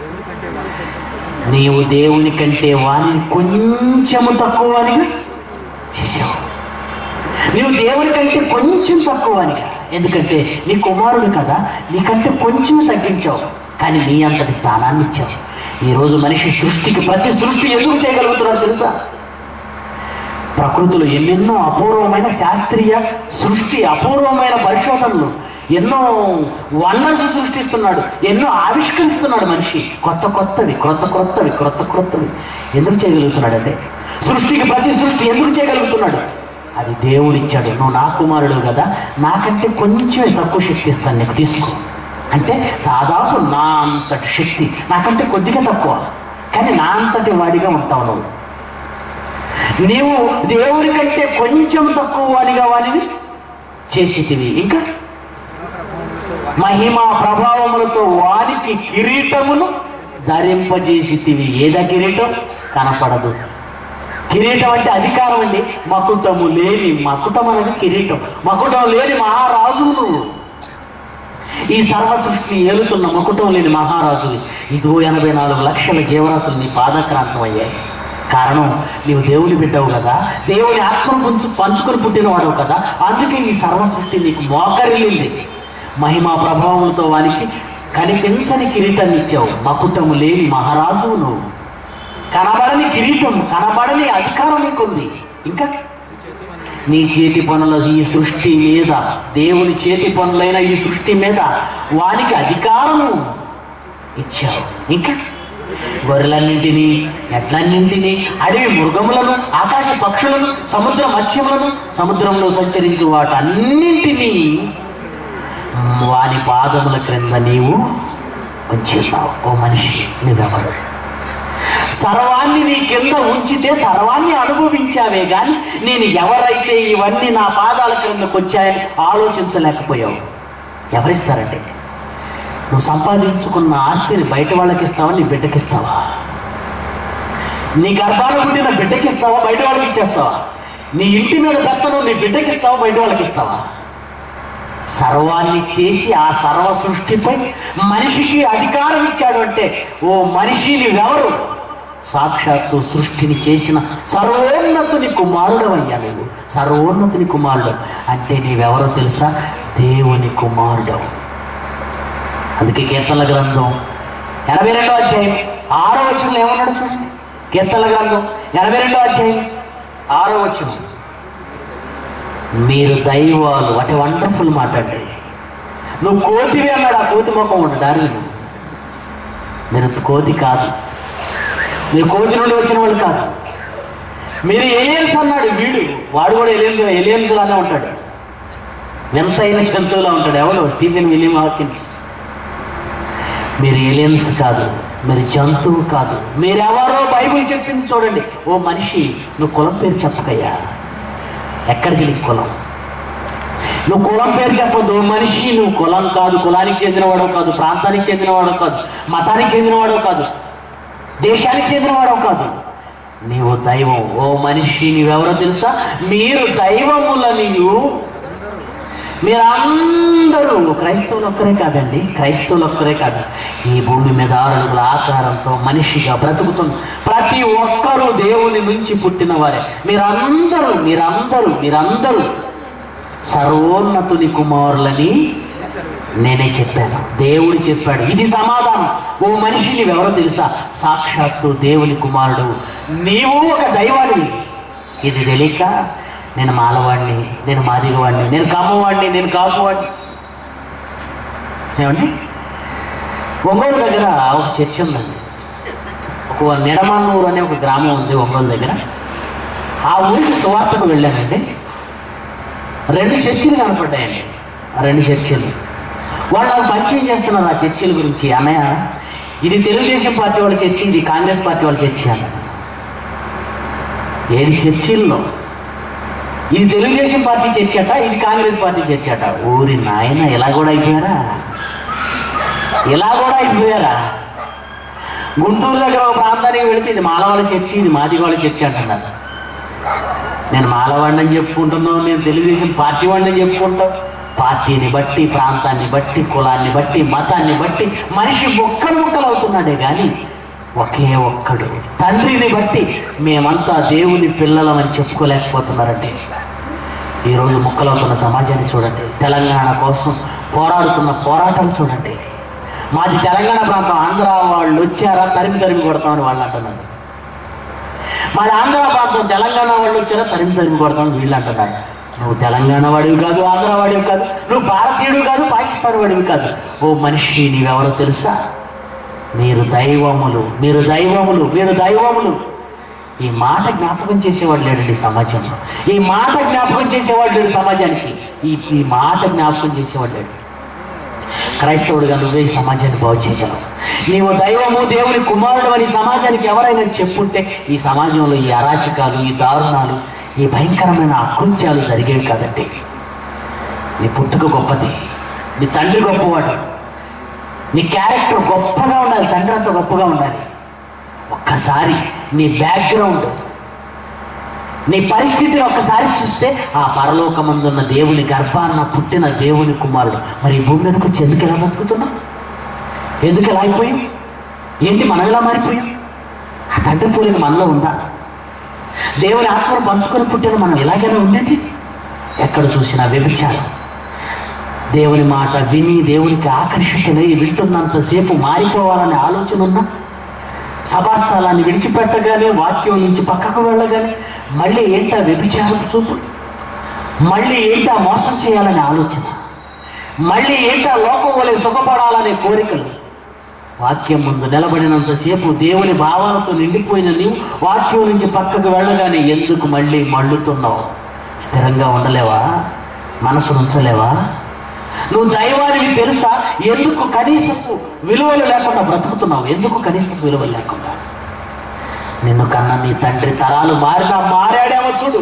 నీవు దేవుని కంటే వాణిని కొంచెము తక్కువ అనిగా చేసావు నీవు దేవుని కంటే కొంచెం తక్కువ అనిగా ఎందుకంటే నీ కుమారుడు కదా నీకంటే కొంచెం తగ్గించావు కానీ నీ అంతటి స్థానాన్ని ఇచ్చావు ఈరోజు మనిషి సృష్టికి ప్రతి సృష్టి ఎందుకు చేయగలుగుతున్నాడు తెలుసా ప్రకృతిలో ఎన్నెన్నో అపూర్వమైన శాస్త్రీయ సృష్టి అపూర్వమైన పరిశోధనలు ఎన్నో వండర్స్ సృష్టిస్తున్నాడు ఎన్నో ఆవిష్కరిస్తున్నాడు మనిషి కొత్త కొత్తవి క్రొత్త క్రొత్తవి క్రొత్త క్రొత్తవి ఎందుకు చేయగలుగుతున్నాడంటే సృష్టికి ప్రతి సృష్టి ఎందుకు చేయగలుగుతున్నాడు అది దేవుడు ఇచ్చాడు నువ్వు నా కుమారుడు కదా నాకంటే కొంచెమే తక్కువ శక్తి ఇస్తాను నీకు తీసుకో అంటే దాదాపు నా అంతటి శక్తి నాకంటే కొద్దిగా తక్కువ కానీ నా అంతటి వాడిగా ఉంటావు నువ్వు నీవు దేవుని కంటే కొంచెం తక్కువ వానిగా వానిని చేసేటివి ఇంకా మహిమ ప్రభావములతో వానికి కిరీటమును ధరింపజేసితివి ఏదా కిరీటం కనపడదు కిరీటం అంటే అధికారం అండి మకుటము లేని మకుటం అనేది కిరీటం మకుటం లేని మహారాజు నువ్వు ఈ సర్వ సృష్టిని ఏలుతున్న మకుటం లేని మహారాజు ఇదిగో ఎనభై నాలుగు లక్షల జీవరాశులు నీ పాదక్రాంతం అయ్యాయి కారణం నీవు దేవుని బిడ్డవు కదా దేవుని ఆత్మను పంచు పంచుకొని పుట్టినవాడవు కదా అందుకే ఈ సర్వ సృష్టి నీకు మోకరిల్లింది మహిమా ప్రభావంతో వానికి కనిపించని కిరీటాన్ని ఇచ్చావు మకుటము లేని మహారాజు నువ్వు కనబడని కిరీటం కనబడని అధికారం నీకుంది ఇంకా నీ చేతి పనుల ఈ సృష్టి మీద దేవుని చేతి పనులైన ఈ సృష్టి మీద వానికి అధికారము ఇచ్చావు ఇంకా గొర్రెలన్నింటినీ ఎట్లన్నింటినీ అడవి మృగములను ఆకాశ పక్షులను సముద్ర మత్స్యములను సముద్రంలో సంచరించు వాటన్నింటినీ వాని పాదముల క్రింద నీవు ఉంచేసావు ఓ మనిషి నువ్వెవరు సర్వాన్ని నీ కింద ఉంచితే సర్వాన్ని అనుభవించావే కానీ నేను ఎవరైతే ఇవన్నీ నా పాదాల క్రిందకు వచ్చాయని ఆలోచించలేకపోయావు ఎవరిస్తారంటే నువ్వు సంపాదించుకున్న ఆస్తిని బయట వాళ్ళకి ఇస్తావా నీ బిడ్డకి ఇస్తావా నీ గర్భాన పుట్టిన బిడ్డకి ఇస్తావా బయట వాళ్ళకి ఇచ్చేస్తావా నీ ఇంటి మీద పెత్తను నీ బిడ్డకి ఇస్తావా బయట వాళ్ళకి ఇస్తావా సర్వాన్ని చేసి ఆ సర్వ సృష్టిపై మనిషికి అధికారం ఇచ్చాడు అంటే ఓ మనిషి నువ్వెవరు సాక్షాత్తు సృష్టిని చేసిన సర్వోన్నతుని కుమారుడవయ్యా నువ్వు సర్వోన్నతుని కుమారుడు అంటే నీవెవరో తెలుసా దేవుని కుమారుడవు అందుకే కీర్తనల గ్రంథం ఎనభై రెండో అధ్యాయం ఆరో వచనంలో ఏమన్నాడు చూడండి కీర్తనల గ్రంథం ఎనభై రెండో అధ్యాయం ఆరో వచనం మీరు దైవాలు వాటి వండర్ఫుల్ మాట అండి నువ్వు కోతివి అన్నాడు ఆ కోతి ముఖం ఉంటాడు డార్విన్ మీరు కోతి కాదు మీరు కోతి నుండి వచ్చిన వాళ్ళు కాదు మీరు ఏలియన్స్ అన్నాడు వీడు వాడు కూడా ఏలియన్స్ ఏలియన్స్ లానే ఉంటాడు వింతైన జంతువులా ఉంటాడు ఎవడు స్టీఫెన్ విలియం హాకిన్స్ మీరు ఏలియన్స్ కాదు మీరు జంతువు కాదు మీరెవరో బైబిల్ చెప్పింది చూడండి ఓ మనిషి నువ్వు కులం పేరు చెప్పకయ్యా ఎక్కడికి నీకు కులం నువ్వు కులం పేరు చెప్పొద్దు ఓ మనిషి నువ్వు కులం కాదు కులానికి చెందినవాడో కాదు ప్రాంతానికి చెందినవాడో కాదు మతానికి చెందినవాడో కాదు దేశానికి చెందినవాడో కాదు నీవు దైవం ఓ మనిషి నీవెవరో తెలుసా మీరు దైవముల నీవు మీరందరూ క్రైస్తవులు ఒక్కరే కాదండి క్రైస్తవులు ఒక్కరే కాదు ఈ భూమి మీద ఆరు అడుగుల ఆకారంతో మనిషిగా బ్రతుకుతున్న ప్రతి ఒక్కరూ దేవుని నుంచి పుట్టిన వారే మీరందరూ మీరందరూ మీరందరూ సర్వోన్నతుని కుమారులని నేనే చెప్పాను దేవుడు చెప్పాడు ఇది సమాధానం ఓ మనిషి నీవెవరో తెలుసా సాక్షాత్తు దేవుని కుమారుడు నీవు ఒక దైవాన్ని ఇది తెలియక నేను మాలవాడిని నేను మాదిగవాడిని నేను కమ్మవాడిని నేను కాపువాడిని ఏమండి ఒంగోలు దగ్గర ఒక చర్చ్ ఉందండి ఒక నిడమన్నూరు అనే ఒక గ్రామం ఉంది ఒంగోలు దగ్గర ఆ ఊరికి సువార్తకు వెళ్ళానండి రెండు చర్చిలు కనపడ్డాయండి ఆ రెండు చర్చిలు వాళ్ళు నాకు పరిచయం చేస్తున్నారు ఆ చర్చిల గురించి అన్నయ్య ఇది తెలుగుదేశం పార్టీ వాళ్ళ చర్చి ఇది కాంగ్రెస్ పార్టీ వాళ్ళ చర్చి అన్నాడు ఏది చర్చిల్లో ఇది తెలుగుదేశం పార్టీ చర్చి అట ఇది కాంగ్రెస్ పార్టీ చర్చి అట ఊరి నాయన ఇలా కూడా అయిపోయారా ఇలా కూడా అయిపోయారా గుంటూరు దగ్గర ఒక ప్రాంతానికి వెళితే ఇది మాలవాళ్ళ చర్చి ఇది మాదిగవాళ్ళ చర్చి అంటున్నారు నేను మాలవాడిని అని చెప్పుకుంటున్నావు నేను తెలుగుదేశం పార్టీ వాడిని అని చెప్పుకుంటావు పార్టీని బట్టి ప్రాంతాన్ని బట్టి కులాన్ని బట్టి మతాన్ని బట్టి మనిషి ముక్కలు ముక్కలు అవుతున్నాడే కానీ ఒకే ఒక్కడు తండ్రిని బట్టి మేమంతా దేవుని పిల్లలమని చెప్పుకోలేకపోతున్నారంటే ఈరోజు ముక్కలవుతున్న సమాజాన్ని చూడండి తెలంగాణ కోసం పోరాడుతున్న పోరాటాలు చూడండి మాది తెలంగాణ ప్రాంతం ఆంధ్ర వాళ్ళు వచ్చారా తరిమి తరిమి కొడతామని వాళ్ళు అంటున్నారు మాది ఆంధ్ర ప్రాంతం తెలంగాణ వాళ్ళు వచ్చారా తరిమి తరిమి కొడతామని వీళ్ళు అంటున్నారు నువ్వు తెలంగాణ వాడివి కాదు ఆంధ్ర వాడివి కాదు నువ్వు భారతీయుడు కాదు పాకిస్తాన్ వాడివి కాదు ఓ మనిషి నీవెవరో తెలుసా మీరు దైవములు మీరు దైవములు మీరు దైవములు ఈ మాట జ్ఞాపకం చేసేవాడు లేడండి సమాజంలో ఈ మాట జ్ఞాపకం చేసేవాడు లేడు సమాజానికి ఈ ఈ మాట జ్ఞాపకం చేసేవాడు లేడు క్రైస్తవుడిగా నువ్వే ఈ సమాజాన్ని బాగు చేయగలవు నీవు దైవము దేవుని కుమారుడు అని సమాజానికి ఎవరైనా చెప్పుంటే ఈ సమాజంలో ఈ అరాచకాలు ఈ దారుణాలు ఈ భయంకరమైన అకృత్యాలు జరిగేవి కాదండి నీ పుట్టుక గొప్పది నీ తండ్రి గొప్పవాడు నీ క్యారెక్టర్ గొప్పగా ఉండాలి తండ్రి అంత గొప్పగా ఉండాలి ఒక్కసారి నీ బ్యాక్గ్రౌండ్ నీ పరిస్థితిని ఒక్కసారి చూస్తే ఆ పరలోకమందున్న దేవుని గర్భాన్న పుట్టిన దేవుని కుమారుడు మరి ఈ భూమి మీదకి వచ్చి ఎందుకు ఎలా బతుకుతున్నాం ఎందుకు ఎలా అయిపోయాం ఏంటి మనం ఎలా మారిపోయాం ఆ తండ్రి పోలిన మనలో ఉందా దేవుని ఆత్మను పంచుకొని పుట్టిన మనం ఎలాగైనా ఉండేది ఎక్కడ చూసినా వ్యభిచారం దేవుని మాట విని దేవునికి ఆకర్షితులై వింటున్నంతసేపు మారిపోవాలనే ఆలోచన ఉన్నా సభాస్థలాన్ని విడిచిపెట్టగానే వాక్యం నుంచి పక్కకు వెళ్ళగానే మళ్ళీ ఏంటా వ్యభిచారం చూపు మళ్ళీ ఏంటా మోసం చేయాలనే ఆలోచన మళ్ళీ ఏంటా లోకం వలె సుఖపడాలనే కోరికలు వాక్యం ముందు నిలబడినంతసేపు దేవుని భావాలతో నిండిపోయిన నీవు వాక్యం నుంచి పక్కకు వెళ్ళగానే ఎందుకు మళ్ళీ మళ్ళుతున్నావు స్థిరంగా ఉండలేవా మనసు ఉంచలేవా నువ్వు దైవానికి తెలుసా ఎందుకు కనీసపు విలువలు లేకుండా బ్రతుకుతున్నావు ఎందుకు కనీసపు విలువలు లేకుండా నిన్ను కన్న నీ తండ్రి తరాలు మారినా మారాడేమో చూడు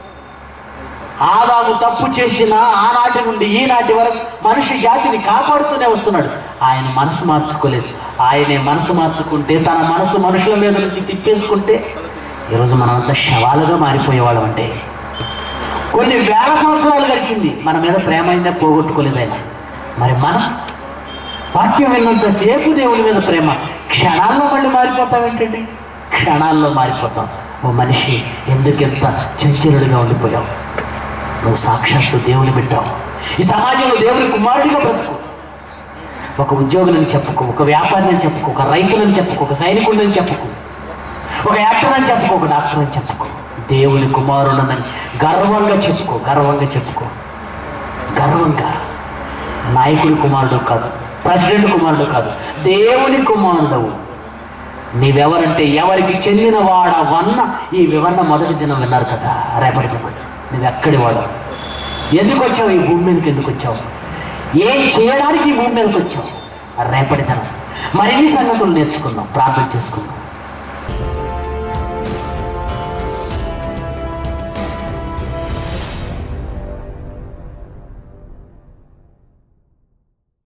ఆదాము తప్పు చేసిన ఆనాటి నుండి ఈనాటి వరకు మనిషి జాతిని కాపాడుతూనే వస్తున్నాడు ఆయన మనసు మార్చుకోలేదు ఆయనే మనసు మార్చుకుంటే తన మనసు మనుషుల మీద నుంచి తిప్పేసుకుంటే ఈరోజు మనమంతా శవాలుగా మారిపోయేవాళ్ళం అంటే కొన్ని వేల సంవత్సరాలు గడిచింది మన మీద ప్రేమ అయిందే పోగొట్టుకోలేదు ఆయన మరి మనం వాక్యం విన్నంతసేపు దేవుని మీద ప్రేమ క్షణాల్లో మళ్ళీ మారిపోతాం ఏంటండి క్షణాల్లో మారిపోతాం ఓ మనిషి ఎందుకెంత చంచలుడిగా ఉండిపోయావు నువ్వు సాక్షాత్తు దేవుని పెట్టావు ఈ సమాజంలో దేవుని కుమారుడిగా బ్రతుకు ఒక ఉద్యోగులని చెప్పుకో ఒక వ్యాపారిని చెప్పుకో ఒక రైతులని చెప్పుకో ఒక సైనికుడిని చెప్పుకో ఒక యాక్టర్ అని చెప్పుకో ఒక డాక్టర్ అని చెప్పుకో దేవుని కుమారుడనని గర్వంగా చెప్పుకో గర్వంగా చెప్పుకో గర్వంగా నాయకుడి కుమారుడు కాదు ప్రెసిడెంట్ కుమారుడు కాదు దేవుని కుమారుడవు నీవెవరంటే ఎవరికి చెందిన వాడవన్న ఈ వివరణ మొదటి దినం విన్నారు కదా రేపటి దినం నువ్వు ఎక్కడి వాడు ఎందుకు వచ్చావు ఈ భూమి మీదకి ఎందుకు వచ్చావు ఏం చేయడానికి ఈ భూమి మీదకి వచ్చావు రేపటి దినం మరిన్ని సంగతులు నేర్చుకుందాం ప్రార్థన చేసుకుందాం